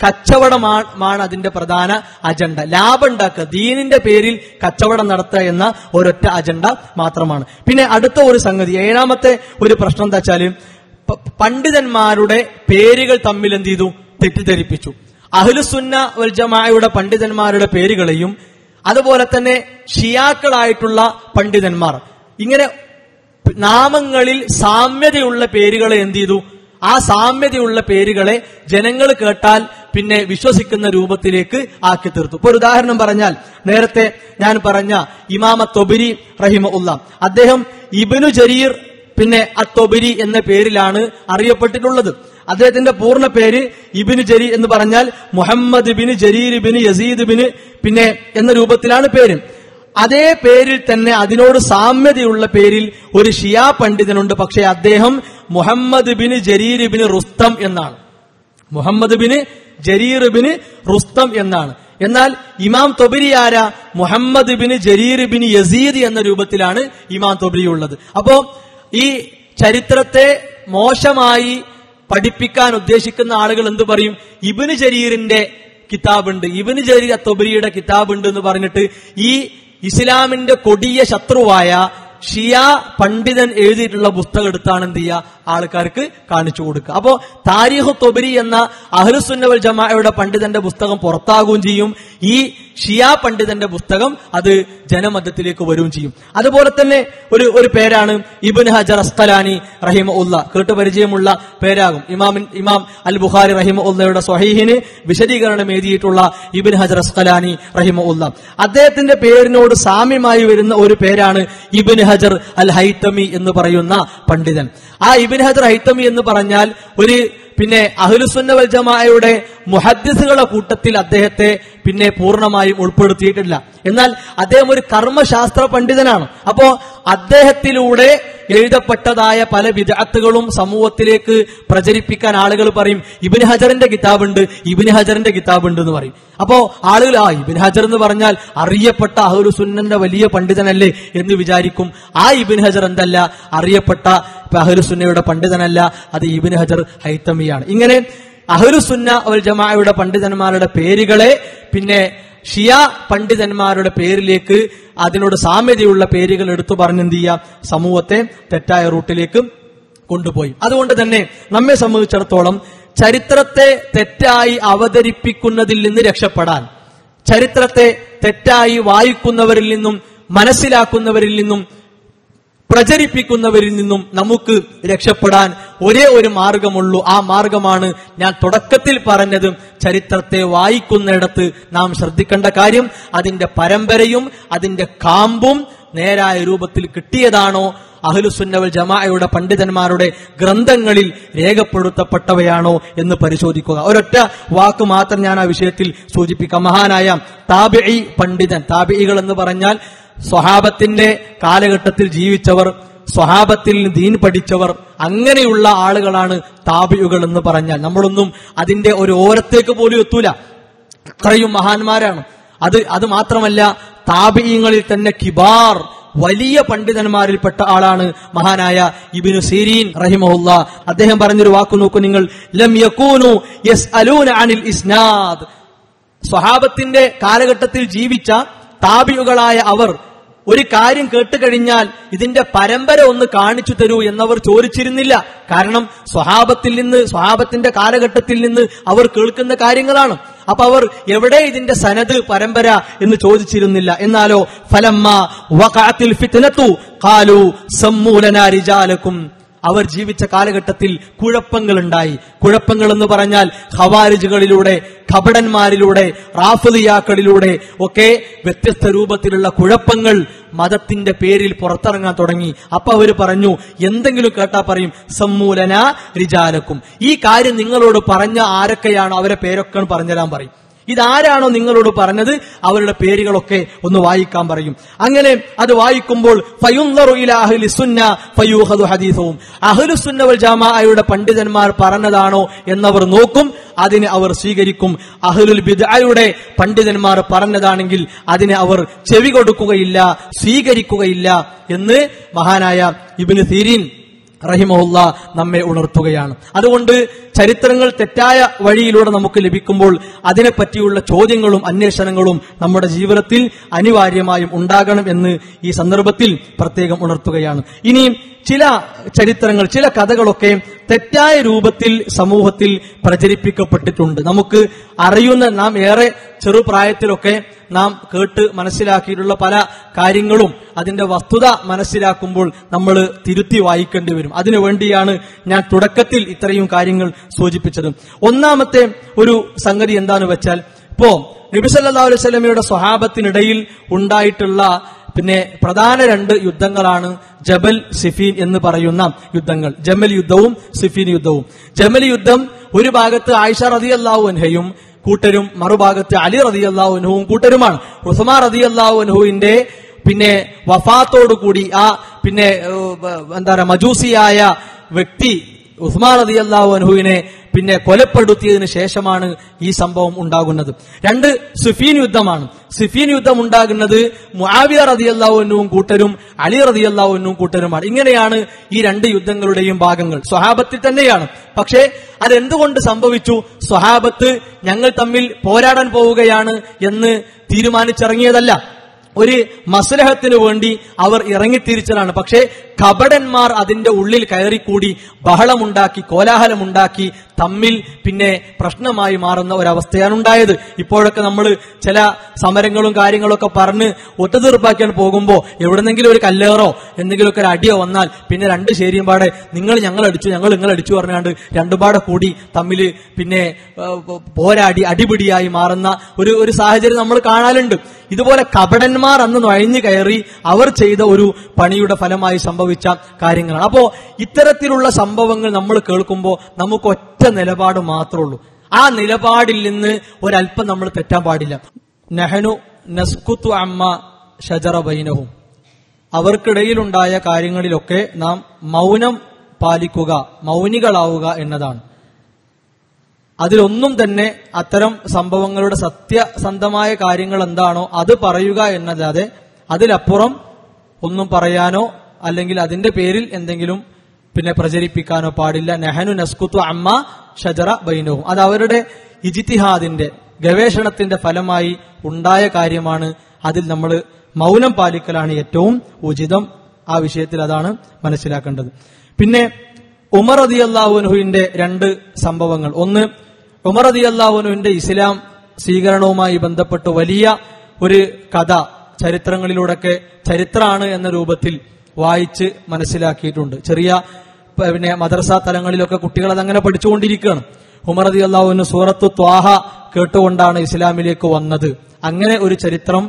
കച്ചവടമാണ് അതിന്റെ പ്രധാന അജണ്ട ലാഭം ഉണ്ടാക്കുക ദീനിന്റെ പേരിൽ കച്ചവടം നടത്തുക എന്ന ഒരൊറ്റ അജണ്ട മാത്രമാണ് പിന്നെ അടുത്ത ഒരു സംഗതി ഏഴാമത്തെ ഒരു പ്രശ്നം എന്താ വെച്ചാല് പ- പണ്ഡിതന്മാരുടെ പേരുകൾ തമ്മിൽ എന്ത് ചെയ്തു തെറ്റിദ്ധരിപ്പിച്ചു അഹ്ലുസുന്ന വൽ ജമാഅയുടെ പണ്ഡിതന്മാരുടെ പേരുകളെയും അതുപോലെ തന്നെ ഷിയാക്കളായിട്ടുള്ള പണ്ഡിതന്മാർ ഇങ്ങനെ നാമങ്ങളിൽ സാമ്യതയുള്ള പേരുകളെ എന്ത് ചെയ്തു ആ സാമ്യതയുള്ള പേരുകളെ ജനങ്ങൾ കേട്ടാൽ പിന്നെ വിശ്വസിക്കുന്ന രൂപത്തിലേക്ക് ആക്കി തീർത്തു ഇപ്പൊ ഒരു ഉദാഹരണം പറഞ്ഞാൽ നേരത്തെ ഞാൻ പറഞ്ഞ ഇമാമ തൊബിരി റഹിമ ഉള്ള അദ്ദേഹം ഇബനു ജരീർ പിന്നെ അത്തൊബിരി എന്ന പേരിലാണ് അറിയപ്പെട്ടിട്ടുള്ളത് അദ്ദേഹത്തിന്റെ പൂർണ്ണ പേര് ഇബിന് ജരി എന്ന് പറഞ്ഞാൽ Muhammad bin Jarir bin Yazid bin പിന്നെ എന്ന രൂപത്തിലാണ് പേര് അതേ പേരിൽ തന്നെ അതിനോട് സാമ്യതയുള്ള പേരിൽ ഒരു ഷിയാ പണ്ഡിതനുണ്ട് പക്ഷെ അദ്ദേഹം Muhammad bin Jarir bin Rustam എന്നാണ് Muhammad bin Jarir bin Rustam എന്നാണ് എന്നാൽ ഇമാം തൊബരി ആര Muhammad bin Jarir bin Yazid എന്ന രൂപത്തിലാണ് ഇമാം തൊബരി ഉള്ളത് അപ്പോ ഈ ചരിത്രത്തെ മോശമായി പഠിപ്പിക്കാൻ ഉദ്ദേശിക്കുന്ന ആളുകൾ എന്ത് പറയും ഇബിന് ജരീറിന്റെ കിതാബുണ്ട് ഇബിന് ജരീർ തൊബരിയുടെ കിതാബുണ്ട് എന്ന് പറഞ്ഞിട്ട് ഈ ഇസ്ലാമിന്റെ കൊടിയ ശത്രുവായ ഷിയ പണ്ഡിതൻ എഴുതിയിട്ടുള്ള പുസ്തകം എടുത്താണ് എന്ത് ചെയ്യുക ആൾക്കാർക്ക് കാണിച്ചു കൊടുക്കുക അപ്പോ താരിഖ് തൊബരി എന്ന അഹ്ലുസുന്നവൽ ജമാഅയുടെ പണ്ഡിതന്റെ പുസ്തകം പുറത്താകുകയും ചെയ്യും ഈ ഷിയ പണ്ഡിതന്റെ പുസ്തകം അത് ജനമധ്യത്തിലേക്ക് വരികയും ചെയ്യും അതുപോലെ തന്നെ ഒരു ഒരു പേരാണ് ഇബിൻ ഹജർ അസ്കലാനി റഹിമ ഉള്ള കേട്ട് പരിചയമുള്ള പേരാകും ഇമാമിൻ ഇമാം അൽ ബുഖാരി റഹിമ ഉള്ളയുടെ സ്വഹീഹിന് വിശദീകരണം എഴുതിയിട്ടുള്ള ഇബിൻ ഹജർ അസ്കലാനി റഹിമ ഉള്ള അദ്ദേഹത്തിന്റെ പേരിനോട് സാമ്യമായി വരുന്ന ഒരു പേരാണ് ഇബിൻ ഹജർ അൽ ഹൈത്തമി എന്ന് പറയുന്ന പണ്ഡിതൻ ആ ഇബിൻ ഹജർ ഹൈത്തമി എന്ന് പറഞ്ഞാൽ ഒരു പിന്നെ അഹ്ലുസുന്ന വൽ ജമാഅയുടെ മുഹദ്ദിസുകളുടെ കൂട്ടത്തിൽ അദ്ദേഹത്തെ പിന്നെ പൂർണ്ണമായും ഉൾപ്പെടുത്തിയിട്ടില്ല എന്നാൽ അദ്ദേഹം ഒരു കർമ്മശാസ്ത്ര പണ്ഡിതനാണ് അപ്പോ അദ്ദേഹത്തിലൂടെ എഴുതപ്പെട്ടതായ പല വിദഗ്ധകളും സമൂഹത്തിലേക്ക് പ്രചരിപ്പിക്കാൻ ആളുകൾ പറയും ഇബിൻ ഹജറിന്റെ കിതാബുണ്ട് ഇബിൻ ഹജറിന്റെ കിതാബുണ്ട് എന്ന് പറയും അപ്പോ ആളുകൾ ആ ഇബിൻ ഹജർ എന്ന് പറഞ്ഞാൽ അറിയപ്പെട്ട അഹുരു സുന്നന്റെ വലിയ പണ്ഡിതനല്ലേ എന്ന് വിചാരിക്കും ആ ഇബിൻ ഹജർ എന്തല്ല അറിയപ്പെട്ട അഹുലുസുന്നയുടെ പണ്ഡിതനല്ല അത് ഇബിൻ ഹജർ ഹൈത്തമിയാണ് ഇങ്ങനെ അഹുലുസുന്ന ഒരു ജമാഅയുടെ പണ്ഡിതന്മാരുടെ പേരുകളെ പിന്നെ ഷിയ പണ്ഡിതന്മാരുടെ പേരിലേക്ക് അതിനോട് സാമ്യതയുള്ള പേരുകൾ എടുത്തു പറഞ്ഞെന്ത് ചെയ്യുക സമൂഹത്തെ തെറ്റായ റൂട്ടിലേക്ക് കൊണ്ടുപോയി അതുകൊണ്ട് തന്നെ നമ്മെ സംബന്ധിച്ചിടത്തോളം ചരിത്രത്തെ തെറ്റായി അവതരിപ്പിക്കുന്നതിൽ നിന്ന് രക്ഷപ്പെടാൻ ചരിത്രത്തെ തെറ്റായി വായിക്കുന്നവരിൽ നിന്നും മനസ്സിലാക്കുന്നവരിൽ നിന്നും പ്രചരിപ്പിക്കുന്നവരിൽ നിന്നും നമുക്ക് രക്ഷപ്പെടാൻ ഒരേ ഒരു മാർഗമുള്ളൂ ആ മാർഗമാണ് ഞാൻ തുടക്കത്തിൽ പറഞ്ഞത് ചരിത്രത്തെ വായിക്കുന്നിടത്ത് നാം ശ്രദ്ധിക്കേണ്ട കാര്യം അതിന്റെ പരമ്പരയും അതിന്റെ കാമ്പും നേരായ രൂപത്തിൽ കിട്ടിയതാണോ അഹ്ലുസുന്നവൽ ജമാഅയുടെ പണ്ഡിതന്മാരുടെ ഗ്രന്ഥങ്ങളിൽ രേഖപ്പെടുത്തപ്പെട്ടവയാണോ എന്ന് പരിശോധിക്കുക ഒരൊറ്റ വാക്ക് മാത്രം ഞാൻ ആ വിഷയത്തിൽ സൂചിപ്പിക്കാം മഹാനായ താബിഇ പണ്ഡിതൻ താബിഇകൾ എന്ന് പറഞ്ഞാൽ സ്വഹാബത്തിന്റെ കാലഘട്ടത്തിൽ ജീവിച്ചവർ സ്വഹാബത്തിൽ നിന്ന് ദീൻ പഠിച്ചവർ അങ്ങനെയുള്ള ആളുകളാണ് താബിയുകൾ എന്ന് പറഞ്ഞാൽ നമ്മളൊന്നും അതിന്റെ ഒരു ഓരത്തേക്ക് പോലും എത്തൂല അത്രയും മഹാന്മാരാണ് അത് അത് മാത്രമല്ല താബിയങ്ങളിൽ തന്നെ കിബാർ വലിയ പണ്ഡിതന്മാരിൽപ്പെട്ട ആളാണ് മഹാനായ ഇബിനു സീരീൻ റഹിമഹുല്ല അദ്ദേഹം പറഞ്ഞൊരു വാക്കു നോക്കൂ നിങ്ങൾ ലം യകൂനു യസ്അലൂന അനിൽ ഇസ്നാദ് സ്വഹാബത്തിന്റെ കാലഘട്ടത്തിൽ ജീവിച്ച താബിയുകളായ അവർ ഒരു കാര്യം കേട്ടുകഴിഞ്ഞാൽ ഇതിന്റെ പരമ്പര ഒന്ന് കാണിച്ചു തരൂ എന്നവർ ചോദിച്ചിരുന്നില്ല കാരണം സ്വഹാബത്തിൽ നിന്ന് സ്വഹാബത്തിന്റെ കാലഘട്ടത്തിൽ നിന്ന് അവർ കേൾക്കുന്ന കാര്യങ്ങളാണ് അപ്പൊ അവർ എവിടെ ഇതിന്റെ സനത് പരമ്പര എന്ന് ചോദിച്ചിരുന്നില്ല എന്നാലോ ഫലമ്മ വഖഅത്തിൽ ഫിത്നത്തു ഖാലു സമ്മൂലനാ റിജാലക്കും അവർ ജീവിച്ച കാലഘട്ടത്തിൽ കുഴപ്പങ്ങളുണ്ടായി കുഴപ്പങ്ങൾ എന്ന് പറഞ്ഞാൽ ഖവാരിജുകളിലൂടെ ഖബടന്മാരിലൂടെ റാഫിയാക്കളിലൂടെ ഒക്കെ വ്യത്യസ്ത രൂപത്തിലുള്ള കുഴപ്പങ്ങൾ മതത്തിന്റെ പേരിൽ പുറത്തിറങ്ങാൻ തുടങ്ങി അപ്പൊ അവർ പറഞ്ഞു എന്തെങ്കിലും കേട്ടാ പറയും സമ്മൂലന റിജാലക്കും ഈ കാര്യം നിങ്ങളോട് പറഞ്ഞ ആരൊക്കെയാണോ അവരെ പേരൊക്കെ പറഞ്ഞുതരാൻ പറയും ഇതാരാണോ നിങ്ങളോട് പറഞ്ഞത് അവരുടെ പേരുകളൊക്കെ ഒന്ന് വായിക്കാൻ പറയും അങ്ങനെ അത് വായിക്കുമ്പോൾ ഫയുൻദറു ഇലാ അഹ്ലി സുന്ന ഫയൂഖദു ഹദീസവും അഹ്ലു സുന്ന വൽ ജമാഅയുടെ പണ്ഡിതന്മാർ പറഞ്ഞതാണോ എന്നവർ നോക്കും അതിനെ അവർ സ്വീകരിക്കും അഹ്ലുൽ ബിദ്അയുടെ പണ്ഡിതന്മാർ പറഞ്ഞതാണെങ്കിൽ അതിനെ അവർ ചെവി കൊടുക്കുകയില്ല സ്വീകരിക്കുകയില്ല എന്ന് മഹാനായ ഇബ്നു സീരീൻ റഹിമഹുല്ല നമ്മെ ഉണർത്തുകയാണ് അതുകൊണ്ട് ചരിത്രങ്ങൾ തെറ്റായ വഴിയിലൂടെ നമുക്ക് ലഭിക്കുമ്പോൾ അതിനെപ്പറ്റിയുള്ള ചോദ്യങ്ങളും അന്വേഷണങ്ങളും നമ്മുടെ ജീവിതത്തിൽ അനിവാര്യമായും ഉണ്ടാകണം എന്ന് ഈ സന്ദർഭത്തിൽ പ്രത്യേകം ഉണർത്തുകയാണ് ഇനി ചില ചരിത്രങ്ങൾ ചില കഥകളൊക്കെ തെറ്റായ രൂപത്തിൽ സമൂഹത്തിൽ പ്രചരിപ്പിക്കപ്പെട്ടിട്ടുണ്ട് നമുക്ക് അറിയുന്ന നാം ഏറെ ചെറുപ്രായത്തിലൊക്കെ നാം കേട്ട് മനസ്സിലാക്കിയിട്ടുള്ള പല കാര്യങ്ങളും അതിന്റെ വസ്തുത മനസ്സിലാക്കുമ്പോൾ നമ്മൾ തിരുത്തി വായിക്കേണ്ടി വരും അതിനുവേണ്ടിയാണ് ഞാൻ തുടക്കത്തിൽ ഇത്രയും കാര്യങ്ങൾ സൂചിപ്പിച്ചത് ഒന്നാമത്തെ ഒരു സംഗതി എന്താന്ന് വെച്ചാൽ ഇപ്പോ നബിസല്ലാ അലൈഹി സ്വലമയുടെ സ്വഹാബത്തിനിടയിൽ ഉണ്ടായിട്ടുള്ള പിന്നെ പ്രധാന രണ്ട് യുദ്ധങ്ങളാണ് ജബൽ സിഫീൻ എന്ന് പറയുന്ന യുദ്ധങ്ങൾ ജമൽ യുദ്ധവും സിഫീൻ യുദ്ധവും ജമൽ യുദ്ധം ഒരു ഭാഗത്ത് ആയിഷ റതി അള്ളാഹു അൻഹയും കൂട്ടരും മറുഭാഗത്ത് അലി റതി അള്ളാഹു അൻഹുവും കൂട്ടരുമാണ് ഉസ്മാ റതി അള്ളാഹു അൻഹുവിന്റെ പിന്നെ വഫാത്തോടുകൂടി ആ പിന്നെ ഏഹ്, എന്താ പറയുക മജൂസിയായ വ്യക്തി ഉസ്മാൻ റതി അള്ളാഹു അൻഹുവിനെ പിന്നെ കൊലപ്പെടുത്തിയതിനു ശേഷമാണ് ഈ സംഭവം ഉണ്ടാകുന്നത് രണ്ട് സുഫീൻ യുദ്ധമാണ് സുഫീൻ യുദ്ധം ഉണ്ടാകുന്നത് മുആവിയ റതി അള്ളാഹുവിനും കൂട്ടരും അലി റതി അള്ളാഹുവിനും കൂട്ടരുമാണ് ഇങ്ങനെയാണ് ഈ രണ്ട് യുദ്ധങ്ങളുടെയും ഭാഗങ്ങൾ സ്വഹാബത്തിൽ തന്നെയാണ് പക്ഷേ അതെന്തുകൊണ്ട് സംഭവിച്ചു സ്വഹാബത്ത് ഞങ്ങൾ തമ്മിൽ പോരാടാൻ പോവുകയാണ് എന്ന് തീരുമാനിച്ചിറങ്ങിയതല്ല ഒരു മസ്ലഹത്തിന് വേണ്ടി അവർ ഇറങ്ങിത്തിരിച്ചതാണ് പക്ഷേ കപടന്മാർ അതിന്റെ ഉള്ളിൽ കയറിക്കൂടി ബഹളമുണ്ടാക്കി കോലാഹലമുണ്ടാക്കി തമ്മിൽ പിന്നെ പ്രശ്നമായി മാറുന്ന ഒരവസ്ഥയാണ് ഉണ്ടായത് ഇപ്പോഴൊക്കെ നമ്മൾ ചില സമരങ്ങളും കാര്യങ്ങളൊക്കെ പറഞ്ഞ് ഒത്തുതീർപ്പാക്കാൻ പോകുമ്പോൾ എവിടെന്നെങ്കിലും ഒരു കല്ലേറോ എന്തെങ്കിലുമൊക്കെ ഒരു അടിയോ വന്നാൽ പിന്നെ രണ്ട് ശരിയും പാടെ നിങ്ങൾ ഞങ്ങൾ അടിച്ചു ഞങ്ങൾ നിങ്ങൾ അടിച്ചു പറഞ്ഞാണ്ട് രണ്ടുപാടെ കൂടി തമ്മിൽ പിന്നെ ഏഹ്, പോരാടി അടിപിടിയായി മാറുന്ന ഒരു ഒരു സാഹചര്യം നമ്മൾ കാണാറുണ്ട് ഇതുപോലെ കപടന്മാർ അന്ന് നുഴഞ്ഞു കയറി അവർ ചെയ്ത ഒരു പണിയുടെ ഫലമായി സംഭവിച്ച കാര്യങ്ങളാണ് അപ്പോ ഇത്തരത്തിലുള്ള സംഭവങ്ങൾ നമ്മൾ കേൾക്കുമ്പോൾ നമുക്ക് ഒറ്റ നിലപാട് മാത്രമേ ഉള്ളൂ ആ നിലപാടിൽ നിന്ന് ഒരല്പം നമ്മൾ തെറ്റാൻ പാടില്ല നെഹനു നസ്കുത്തു അമ്മ ഷജറ ബൈനഹും അവർക്കിടയിലുണ്ടായ കാര്യങ്ങളിലൊക്കെ നാം മൗനം പാലിക്കുക മൗനികളാവുക എന്നതാണ് അതിലൊന്നും തന്നെ അത്തരം സംഭവങ്ങളുടെ സത്യസന്ധമായ കാര്യങ്ങൾ എന്താണോ അത് പറയുക എന്നല്ലാതെ അതിലപ്പുറം ഒന്നും പറയാനോ അല്ലെങ്കിൽ അതിന്റെ പേരിൽ എന്തെങ്കിലും പിന്നെ പ്രചരിപ്പിക്കാനോ പാടില്ല നെഹനു നസ്കുത്തു അമ്മ ഷജറ ബൈനവും അത് അവരുടെ ഇജിത്തിഹാദിന്റെ ഗവേഷണത്തിന്റെ ഫലമായി ഉണ്ടായ കാര്യമാണ് അതിൽ നമ്മൾ മൗനം പാലിക്കലാണ് ഏറ്റവും ഉചിതം ആ വിഷയത്തിൽ അതാണ് മനസ്സിലാക്കേണ്ടത് പിന്നെ ഉമർ അതി അള്ളാഹുനുവിന്റെ രണ്ട് സംഭവങ്ങൾ ഒന്ന് ഉമർ അതി അള്ളാഹുനുവിന്റെ ഇസ്ലാം സ്വീകരണവുമായി ബന്ധപ്പെട്ട് വലിയ ഒരു കഥ ചരിത്രങ്ങളിലൂടെയൊക്കെ ചരിത്രമാണ് എന്ന രൂപത്തിൽ വായിച്ച് മനസ്സിലാക്കിയിട്ടുണ്ട് ചെറിയ പ- പിന്നെ മദ്രസ തലങ്ങളിലൊക്കെ കുട്ടികൾ അതങ്ങനെ പഠിച്ചുകൊണ്ടിരിക്കുകയാണ് ഉമർ അതി അള്ളാഹുവിന് സൂറത്ത് ത്വാഹ കേട്ടുകൊണ്ടാണ് ഇസ്ലാമിലേക്ക് വന്നത് അങ്ങനെ ഒരു ചരിത്രം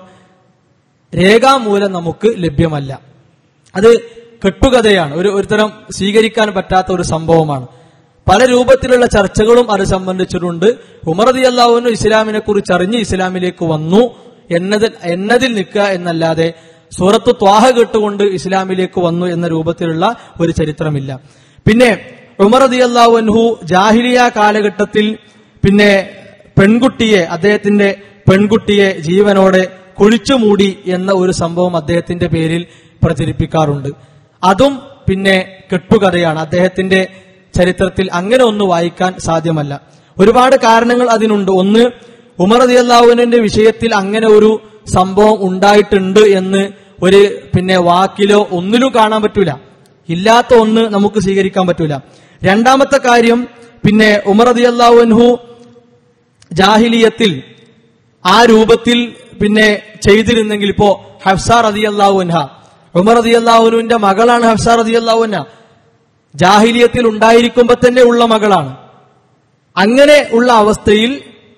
രേഖാമൂലം നമുക്ക് ലഭ്യമല്ല അത് കെട്ടുകഥയാണ് ഒരു ഒരുതരം സ്വീകരിക്കാൻ പറ്റാത്ത ഒരു സംഭവമാണ് പല രൂപത്തിലുള്ള ചർച്ചകളും അത് സംബന്ധിച്ചിട്ടുണ്ട് ഉമർ അലി അള്ളാഹുവിന് ഇസ്ലാമിനെ കുറിച്ച് അറിഞ്ഞ് ഇസ്ലാമിലേക്ക് വന്നു എന്നതിൽ എന്നതിൽ നിൽക്കുക എന്നല്ലാതെ സൂറത്ത് ത്വാഹ കേട്ടുകൊണ്ട് ഇസ്ലാമിലേക്ക് വന്നു എന്ന രൂപത്തിലുള്ള ഒരു ചരിത്രമില്ല പിന്നെ ഉമർ അലി അള്ളാഹുൻഹു ജാഹിലിയ കാലഘട്ടത്തിൽ പിന്നെ പെൺകുട്ടിയെ അദ്ദേഹത്തിന്റെ പെൺകുട്ടിയെ ജീവനോടെ കുഴിച്ചുമൂടി എന്ന ഒരു സംഭവം അദ്ദേഹത്തിന്റെ പേരിൽ പ്രചരിപ്പിക്കാറുണ്ട് അതും പിന്നെ കെട്ടുകഥയാണ് അദ്ദേഹത്തിന്റെ ചരിത്രത്തിൽ അങ്ങനെ ഒന്ന് വായിക്കാൻ സാധ്യമല്ല ഒരുപാട് കാരണങ്ങൾ അതിനുണ്ട് ഒന്ന് ഉമർ അലിയല്ലാവുവിന്റെ വിഷയത്തിൽ അങ്ങനെ ഒരു സംഭവം ഉണ്ടായിട്ടുണ്ട് എന്ന് ഒരു പിന്നെ വാക്കിലോ ഒന്നിലും കാണാൻ പറ്റൂല ഇല്ലാത്ത ഒന്ന് നമുക്ക് സ്വീകരിക്കാൻ പറ്റൂല രണ്ടാമത്തെ കാര്യം പിന്നെ ഉമർ അലിയല്ലാവുൻഹു ജാഹിലിയത്തിൽ ആ രൂപത്തിൽ പിന്നെ ചെയ്തിരുന്നെങ്കിൽ ഇപ്പോ ഹഫ്സാർ അതി അള്ളാഹുൻഹ ഉമർ അതി അള്ളാഹുനുവിന്റെ മകളാണ് ഹഫ്സാർ അതി അള്ളാഹുന ജാഹിലിയത്തിൽ ഉണ്ടായിരിക്കുമ്പോ തന്നെ ഉള്ള മകളാണ് അങ്ങനെ ഉള്ള അവസ്ഥയിൽ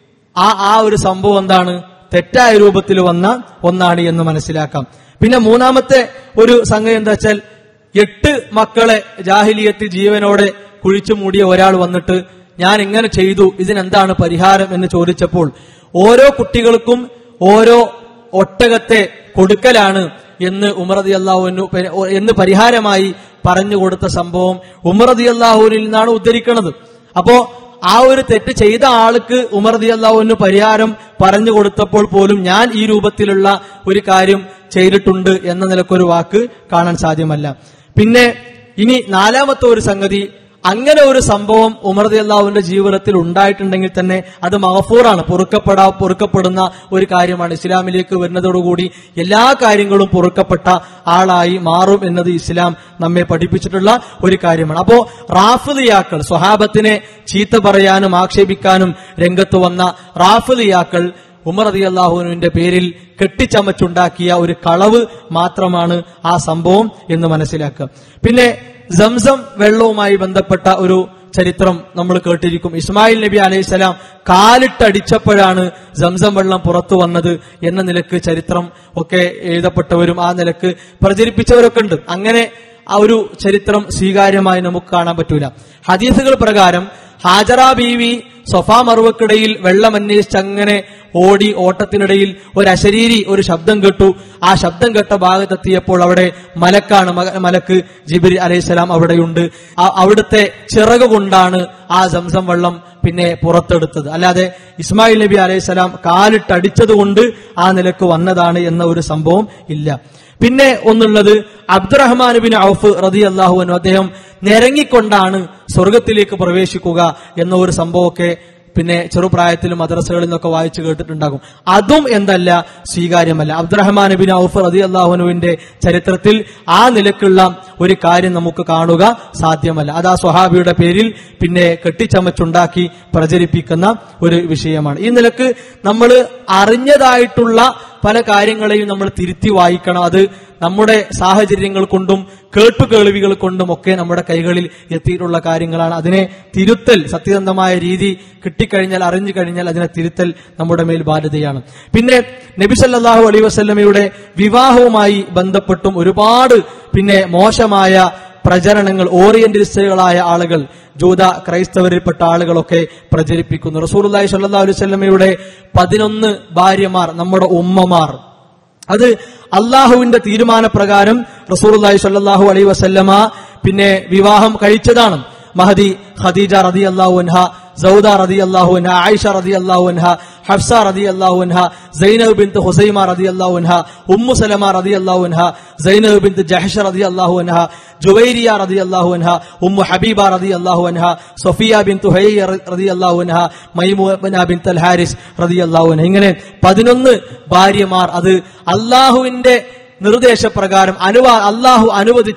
ആ ആ ഒരു സംഭവം എന്താണ് തെറ്റായ രൂപത്തിൽ വന്ന ഒന്നാണ് എന്ന് മനസ്സിലാക്കാം പിന്നെ മൂന്നാമത്തെ ഒരു സംഗതി എന്താ വെച്ചാൽ എട്ട് മക്കളെ ജാഹിലിയത്തിൽ ജീവനോടെ കുഴിച്ചു മൂടിയ ഒരാൾ വന്നിട്ട് ഞാൻ ഇങ്ങനെ ചെയ്തു ഇതിനെന്താണ് പരിഹാരം എന്ന് ചോദിച്ചപ്പോൾ ഓരോ കുട്ടികൾക്കും ഓരോ ഒട്ടകത്തെ കൊടുക്കലാണ് എന്ന് ഉമറതി അള്ളാഹുവിനു എന്ന് പരിഹാരമായി പറഞ്ഞു കൊടുത്ത സംഭവം ഉമറതി അള്ളാഹുവിനിൽ നിന്നാണ് ഉദ്ധരിക്കുന്നത് അപ്പോ ആ ഒരു തെറ്റ് ചെയ്ത ആൾക്ക് ഉമർദി അള്ളാഹുവിന് പരിഹാരം പറഞ്ഞു കൊടുത്തപ്പോൾ പോലും ഞാൻ ഈ രൂപത്തിലുള്ള ഒരു കാര്യം ചെയ്തിട്ടുണ്ട് എന്ന നിലക്കൊരു വാക്ക് കാണാൻ സാധ്യമല്ല പിന്നെ ഇനി നാലാമത്തെ ഒരു സംഗതി അങ്ങനെ ഒരു സംഭവം ഉമർദി അള്ളാഹുവിന്റെ ജീവിതത്തിൽ ഉണ്ടായിട്ടുണ്ടെങ്കിൽ തന്നെ അത് മഹഫൂറാണ് പൊറുക്കപ്പെടാ പൊറുക്കപ്പെടുന്ന ഒരു കാര്യമാണ് ഇസ്ലാമിലേക്ക് വരുന്നതോടുകൂടി എല്ലാ കാര്യങ്ങളും പൊറുക്കപ്പെട്ട ആളായി മാറും എന്നത് ഇസ്ലാം നമ്മെ പഠിപ്പിച്ചിട്ടുള്ള ഒരു കാര്യമാണ് അപ്പോ റാഫിലിയാക്കൾ സ്വഹാബത്തിനെ ചീത്ത പറയാനും ആക്ഷേപിക്കാനും രംഗത്ത് വന്ന റാഫിലിയാക്കൾ ഉമർ അതി അള്ളാഹുവിന്റെ പേരിൽ കെട്ടിച്ചമച്ചുണ്ടാക്കിയ ഒരു കളവ് മാത്രമാണ് ആ സംഭവം എന്ന് മനസ്സിലാക്കുക പിന്നെ സംസം വെള്ളവുമായി ബന്ധപ്പെട്ട ഒരു ചരിത്രം നമ്മൾ കേട്ടിരിക്കും ഇസ്മായിൽ നബി അലൈഹിസ്സലാം കാലിട്ടടിച്ചപ്പോഴാണ് സംസം വെള്ളം പുറത്തു വന്നത് എന്ന നിലക്ക് ചരിത്രം ഒക്കെ എഴുതപ്പെട്ടവരും ആ നിലക്ക് പ്രചരിപ്പിച്ചവരൊക്കെ ഉണ്ട് അങ്ങനെ ആ ഒരു ചരിത്രം സ്വീകാര്യമായി നമുക്ക് കാണാൻ പറ്റൂല ഹദീസുകൾ പ്രകാരം ഹാജറ ബീവി സൊഫാ മറുവക്കിടയിൽ വെള്ളം അന്വേഷിച്ച് അങ്ങനെ ഓടി ഓട്ടത്തിനിടയിൽ ഒരു അശരീരി ഒരു ശബ്ദം കേട്ടു ആ ശബ്ദം കേട്ട ഭാഗത്തെത്തിയപ്പോൾ അവിടെ മലക്കാണ് മക- മലക്ക് ജിബിരി അലൈഹിസ്സലാം അവിടെയുണ്ട് ആ- അവിടുത്തെ ചിറക് കൊണ്ടാണ് ആ സംസം വെള്ളം പിന്നെ പുറത്തെടുത്തത് അല്ലാതെ ഇസ്മായിൽ നബി അലൈഹിസ്സലാം കാലിട്ടടിച്ചതുകൊണ്ട് ആ നിലക്ക് വന്നതാണ് എന്ന ഒരു സംഭവം ഇല്ല പിന്നെ ഒന്നുള്ളത് അബ്ദുറഹ്മാൻ ബിൻ ഔഫ് റതി അള്ളാഹുവിനു അദ്ദേഹം നിരങ്ങിക്കൊണ്ടാണ് സ്വർഗത്തിലേക്ക് പ്രവേശിക്കുക എന്ന ഒരു സംഭവമൊക്കെ പിന്നെ ചെറുപ്രായത്തിലും മദ്രസകളിൽ നിന്നൊക്കെ വായിച്ചു കേട്ടിട്ടുണ്ടാകും അതും എന്തല്ല സ്വീകാര്യമല്ല അബ്ദുറഹ്മാൻ ബിൻ ഔഫ് റതി അള്ളാഹുനുവിന്റെ ചരിത്രത്തിൽ ആ നിലക്കുള്ള ഒരു കാര്യം നമുക്ക് കാണുക സാധ്യമല്ല അത് ആ സ്വഹാബിയുടെ പേരിൽ പിന്നെ കെട്ടിച്ചമച്ചുണ്ടാക്കി പ്രചരിപ്പിക്കുന്ന ഒരു വിഷയമാണ് ഈ നിലക്ക് നമ്മൾ അറിഞ്ഞതായിട്ടുള്ള പല കാര്യങ്ങളെയും നമ്മൾ തിരുത്തി വായിക്കണം അത് നമ്മുടെ സാഹചര്യങ്ങൾ കൊണ്ടും കേട്ടുകേൾവികൾ കൊണ്ടും ഒക്കെ നമ്മുടെ കൈകളിൽ എത്തിയിട്ടുള്ള കാര്യങ്ങളാണ് അതിനെ തിരുത്തൽ സത്യസന്ധമായ രീതി കിട്ടിക്കഴിഞ്ഞാൽ അറിഞ്ഞു കഴിഞ്ഞാൽ അതിനെ തിരുത്തൽ നമ്മുടെ മേൽ ബാധ്യതയാണ് പിന്നെ നബി സല്ലല്ലാഹു അലൈഹി വസല്ലമയുടെ വിവാഹവുമായി ബന്ധപ്പെട്ടും ഒരുപാട് പിന്നെ മോശമായ പ്രചരണങ്ങൾ ഓറിയന്റലിസ്റ്റുകളായ ആളുകൾ ജൂത ക്രൈസ്തവരിൽപ്പെട്ട ആളുകളൊക്കെ പ്രചരിപ്പിക്കുന്നു റസൂലുള്ളാഹി സ്വല്ലല്ലാഹു അലൈഹി വസല്ലമയുടെ പതിനൊന്ന് ഭാര്യമാർ നമ്മുടെ ഉമ്മമാർ അത് അള്ളാഹുവിന്റെ തീരുമാനപ്രകാരം റസൂലുള്ളാഹി സ്വല്ലല്ലാഹു അലൈഹി വസല്ലമ പിന്നെ വിവാഹം കഴിച്ചതാണ് മഹദി ഖദീജ റതി അള്ളാഹു അൻഹ സൗദ റതി അള്ളാഹു അൻഹ ആയിഷ റതി അള്ളാഹു അൻഹ ഹഫ്സ റതി അള്ളാഹു അൻഹ സൈനബ് ബിന്ത് ഹുസൈമ റതി അള്ളാഹു അൻഹ ഉമ്മു സലമ റതി അള്ളാഹു അൻഹ സൈനബ് ബിന്ത് ജഹ്ഷ റതി അള്ളാഹു അൻഹ ജുവൈരിയ റതി അള്ളാഹു അൻഹ ഉമ്മു ഹബീബ റതി അള്ളാഹു അൻഹ സൊഫിയ ബിന്തു ഹൈയ റതി അള്ളാഹു അൻഹ മൈമൂന ബിന്ത് അൽ ഹാരിസ് റതി അള്ളാഹു അൻഹ ഇങ്ങനെ പതിനൊന്ന് ഭാര്യമാർ അത് അള്ളാഹുവിന്റെ നിർദ്ദേശപ്രകാരം അനുവാ അള്ളാഹു അനുവദിച്ച്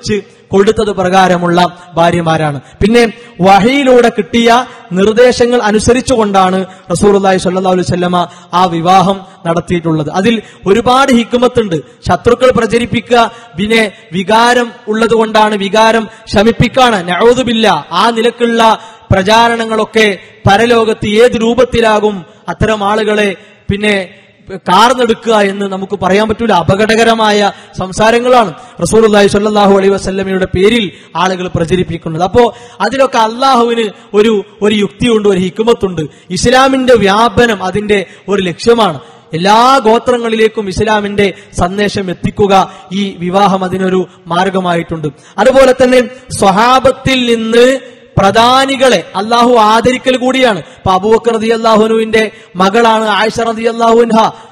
കൊടുത്തത് പ്രകാരമുള്ള ഭാര്യമാരാണ് പിന്നെ വഹയിലൂടെ കിട്ടിയ നിർദ്ദേശങ്ങൾ അനുസരിച്ചുകൊണ്ടാണ് റസൂർലായി സല്ലാ അലൈഹി സ്വല്ലമ ആ വിവാഹം നടത്തിയിട്ടുള്ളത് അതിൽ ഒരുപാട് ഹിക്കുമത്തുണ്ട് ശത്രുക്കൾ പ്രചരിപ്പിക്കുക പിന്നെ വികാരം ഉള്ളത് കൊണ്ടാണ് വികാരം ശമിപ്പിക്കാണ് നഴുതുമില്ല ആ നിലക്കുള്ള പ്രചാരണങ്ങളൊക്കെ പരലോകത്ത് ഏത് രൂപത്തിലാകും അത്തരം ആളുകളെ പിന്നെ കാർന്നെടുക്കുക എന്ന് നമുക്ക് പറയാൻ പറ്റൂല അപകടകരമായ സംസാരങ്ങളാണ് റസൂലുള്ളാഹി സ്വല്ലല്ലാഹു അലൈഹി വസല്ലമയുടെ പേരിൽ ആളുകൾ പ്രചരിപ്പിക്കുന്നത് അപ്പോ അതിലൊക്കെ അള്ളാഹുവിന് ഒരു ഒരു യുക്തിയുണ്ട് ഒരു ഹിക്കുമത്തുണ്ട് ഇസ്ലാമിന്റെ വ്യാപനം അതിന്റെ ഒരു ലക്ഷ്യമാണ് എല്ലാ ഗോത്രങ്ങളിലേക്കും ഇസ്ലാമിന്റെ സന്ദേശം എത്തിക്കുക ഈ വിവാഹം അതിനൊരു മാർഗമായിട്ടുണ്ട് അതുപോലെ തന്നെ സ്വഹാബത്തിൽ നിന്ന് പ്രധാനികളെ അള്ളാഹു ആദരിക്കൽ കൂടിയാണ് ഇപ്പൊ അബൂബക്കർ റതി അള്ളാഹുനുവിന്റെ മകളാണ് ആയിഷ റതി അള്ളാഹുൻഹ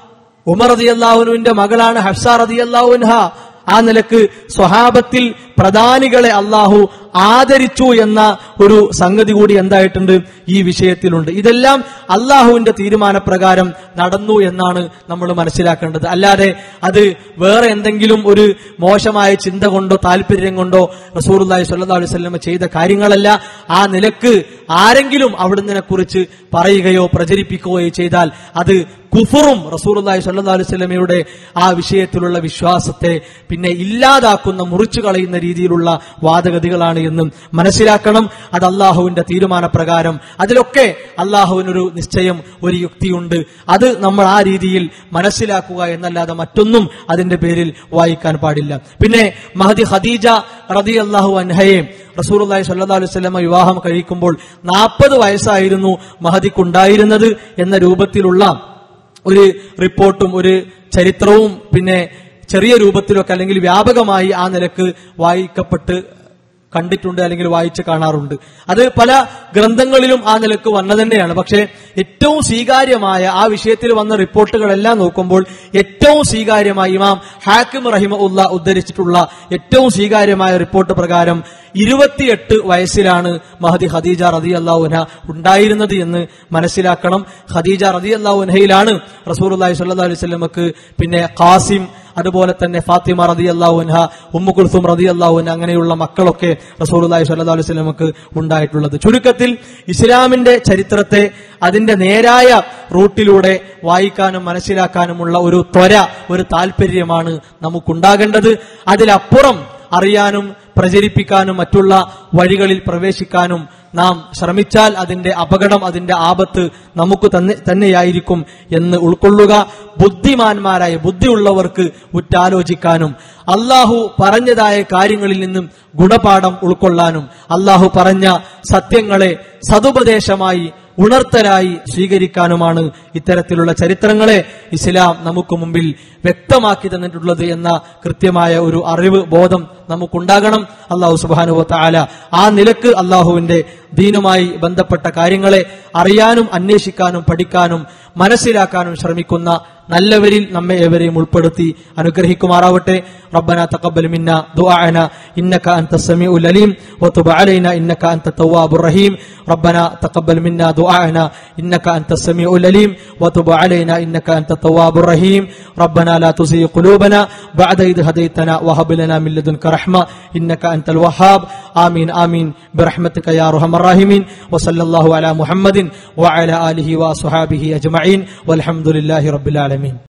ഉമർ റതി അള്ളാഹുനുവിന്റെ മകളാണ് ഹഫ്സ റതി അള്ളാഹുൻഹ ആ നിലക്ക് സ്വഹാബത്തിൽ പ്രധാനികളെ അള്ളാഹു ആദരിച്ചു എന്ന ഒരു സംഗതി കൂടി എന്തായിട്ടുണ്ട് ഈ വിഷയത്തിലുണ്ട് ഇതെല്ലാം അള്ളാഹുവിന്റെ തീരുമാനപ്രകാരം നടന്നു എന്നാണ് നമ്മൾ മനസ്സിലാക്കേണ്ടത് അല്ലാതെ അത് വേറെ എന്തെങ്കിലും ഒരു മോശമായ ചിന്ത കൊണ്ടോ താല്പര്യം കൊണ്ടോ റസൂർല്ലാഹി സ്വല്ലാ അലൈഹി സ്വലമ ചെയ്ത കാര്യങ്ങളല്ല ആ നിലക്ക് ആരെങ്കിലും അവിടുന്ന് കുറിച്ച് പറയുകയോ പ്രചരിപ്പിക്കുകയോ ചെയ്താൽ അത് കുഫറും റസൂർല്ലാഹി സ്വല്ലാ അലൈഹി സ്വലമയുടെ ആ വിഷയത്തിലുള്ള വിശ്വാസത്തെ പിന്നെ ഇല്ലാതാക്കുന്ന മുറിച്ചു കളയുന്ന രീതിയിലുള്ള വാദഗതികളാണ് എന്നും മനസ്സിലാക്കണം അത് അള്ളാഹുവിന്റെ തീരുമാനപ്രകാരം അതിലൊക്കെ അള്ളാഹുവിനൊരു നിശ്ചയം ഒരു യുക്തിയുണ്ട് അത് നമ്മൾ ആ രീതിയിൽ മനസ്സിലാക്കുക എന്നല്ലാതെ മറ്റൊന്നും അതിന്റെ പേരിൽ വായിക്കാൻ പാടില്ല പിന്നെ മഹദി ഖദീജ റതി അള്ളാഹു അൻഹയെ റസൂർല്ലാഹി സല്ലാ അലൈഹി സ്വലമ വിവാഹം കഴിക്കുമ്പോൾ നാൽപ്പത് വയസ്സായിരുന്നു മഹദിക്കുണ്ടായിരുന്നത് എന്ന രൂപത്തിലുള്ള ഒരു റിപ്പോർട്ടും ഒരു ചരിത്രവും പിന്നെ ചെറിയ രൂപത്തിലൊക്കെ അല്ലെങ്കിൽ വ്യാപകമായി ആ നിലക്ക് വായിക്കപ്പെട്ട് കണ്ടിട്ടുണ്ട് അല്ലെങ്കിൽ വായിച്ച് കാണാറുണ്ട് അത് പല ഗ്രന്ഥങ്ങളിലും ആ നിലക്ക് വന്ന തന്നെയാണ് പക്ഷേ ഏറ്റവും സ്വീകാര്യമായ ആ വിഷയത്തിൽ വന്ന റിപ്പോർട്ടുകളെല്ലാം നോക്കുമ്പോൾ ഏറ്റവും സ്വീകാര്യമായി ഇമാം ഹാക്കിം റഹിമ ഉള്ള ഉദ്ധരിച്ചിട്ടുള്ള ഏറ്റവും സ്വീകാര്യമായ റിപ്പോർട്ട് പ്രകാരം ഇരുപത്തിയെട്ട് വയസ്സിലാണ് മഹദി ഖദീജ റതി അള്ളാഹുന ഉണ്ടായിരുന്നത് എന്ന് മനസ്സിലാക്കണം ഖദീജ റതി അള്ളാഹുനഹയിലാണ് റസൂർ അള്ളാഹി സ്വല്ലാ അലൈഹി സ്വലമക്ക് പിന്നെ ഖാസിം അതുപോലെ തന്നെ ഫാത്തിമ റതി അള്ളാഹുൻഹ ഉമ്മു കുൽസും റതി അള്ളാഹുൻ അങ്ങനെയുള്ള മക്കളൊക്കെ റസൂലുല്ലാഹി സ്വല്ലല്ലാഹു അലൈഹി വസല്ലമക്ക് ഉണ്ടായിട്ടുള്ളത് ചുരുക്കത്തിൽ ഇസ്ലാമിന്റെ ചരിത്രത്തെ അതിന്റെ നേരായ റൂട്ടിലൂടെ വായിക്കാനും മനസ്സിലാക്കാനുമുള്ള ഒരു ത്വര ഒരു താല്പര്യമാണ് നമുക്കുണ്ടാകേണ്ടത് അതിലപ്പുറം അറിയാനും പ്രചരിപ്പിക്കാനും മറ്റുള്ള വഴികളിൽ പ്രവേശിക്കാനും നാം ശ്രമിച്ചാൽ അതിന്റെ അപകടം അതിന്റെ ആപത്ത് നമുക്ക് തന്നെ തന്നെയായിരിക്കും എന്ന് ഉൾക്കൊള്ളുക ബുദ്ധിമാന്മാരായ ബുദ്ധിയുള്ളവർക്ക് ഉറ്റാലോചിക്കാനും അള്ളാഹു പറഞ്ഞതായ കാര്യങ്ങളിൽ നിന്നും ഗുണപാഠം ഉൾക്കൊള്ളാനും അള്ളാഹു പറഞ്ഞ സത്യങ്ങളെ സതുപദേശമായി ഉണർത്തലായി സ്വീകരിക്കാനുമാണ് ഇത്തരത്തിലുള്ള ചരിത്രങ്ങളെ ഇസ്ലാം നമുക്ക് മുമ്പിൽ വ്യക്തമാക്കി തന്നിട്ടുള്ളത് എന്ന കൃത്യമായ ഒരു അറിവ് ബോധം നമുക്കുണ്ടാകണം അള്ളാഹു സുബാനുവത്ത ആല ആ നിലക്ക് അള്ളാഹുവിന്റെ ദീനുമായി ബന്ധപ്പെട്ട കാര്യങ്ങളെ അറിയാനും അന്വേഷിക്കാനും പഠിക്കാനും മനസ്സിലാക്കാനും ശ്രമിക്കുന്ന നല്ലവരിൽ നമ്മെ ഏവരെയും ഉൾപ്പെടുത്തി അനുഗ്രഹിക്കുമാറാവട്ടെ ربنا تقبل منا دعاءنا انك انت السميع العليم وتب علينا انك انت التواب الرحيم ربنا تقبل منا دعاءنا انك انت السميع العليم وتب علينا انك انت التواب الرحيم ربنا لا تزغ قلوبنا بعد إذ هديتنا وهب لنا من لدنك رحمة إنك أنت الوهاب آمين آمين برحمتك يا أرحم الراحمين وصلى الله على محمد وعلى آله وصحابه أجمعين والحمد لله رب العالمين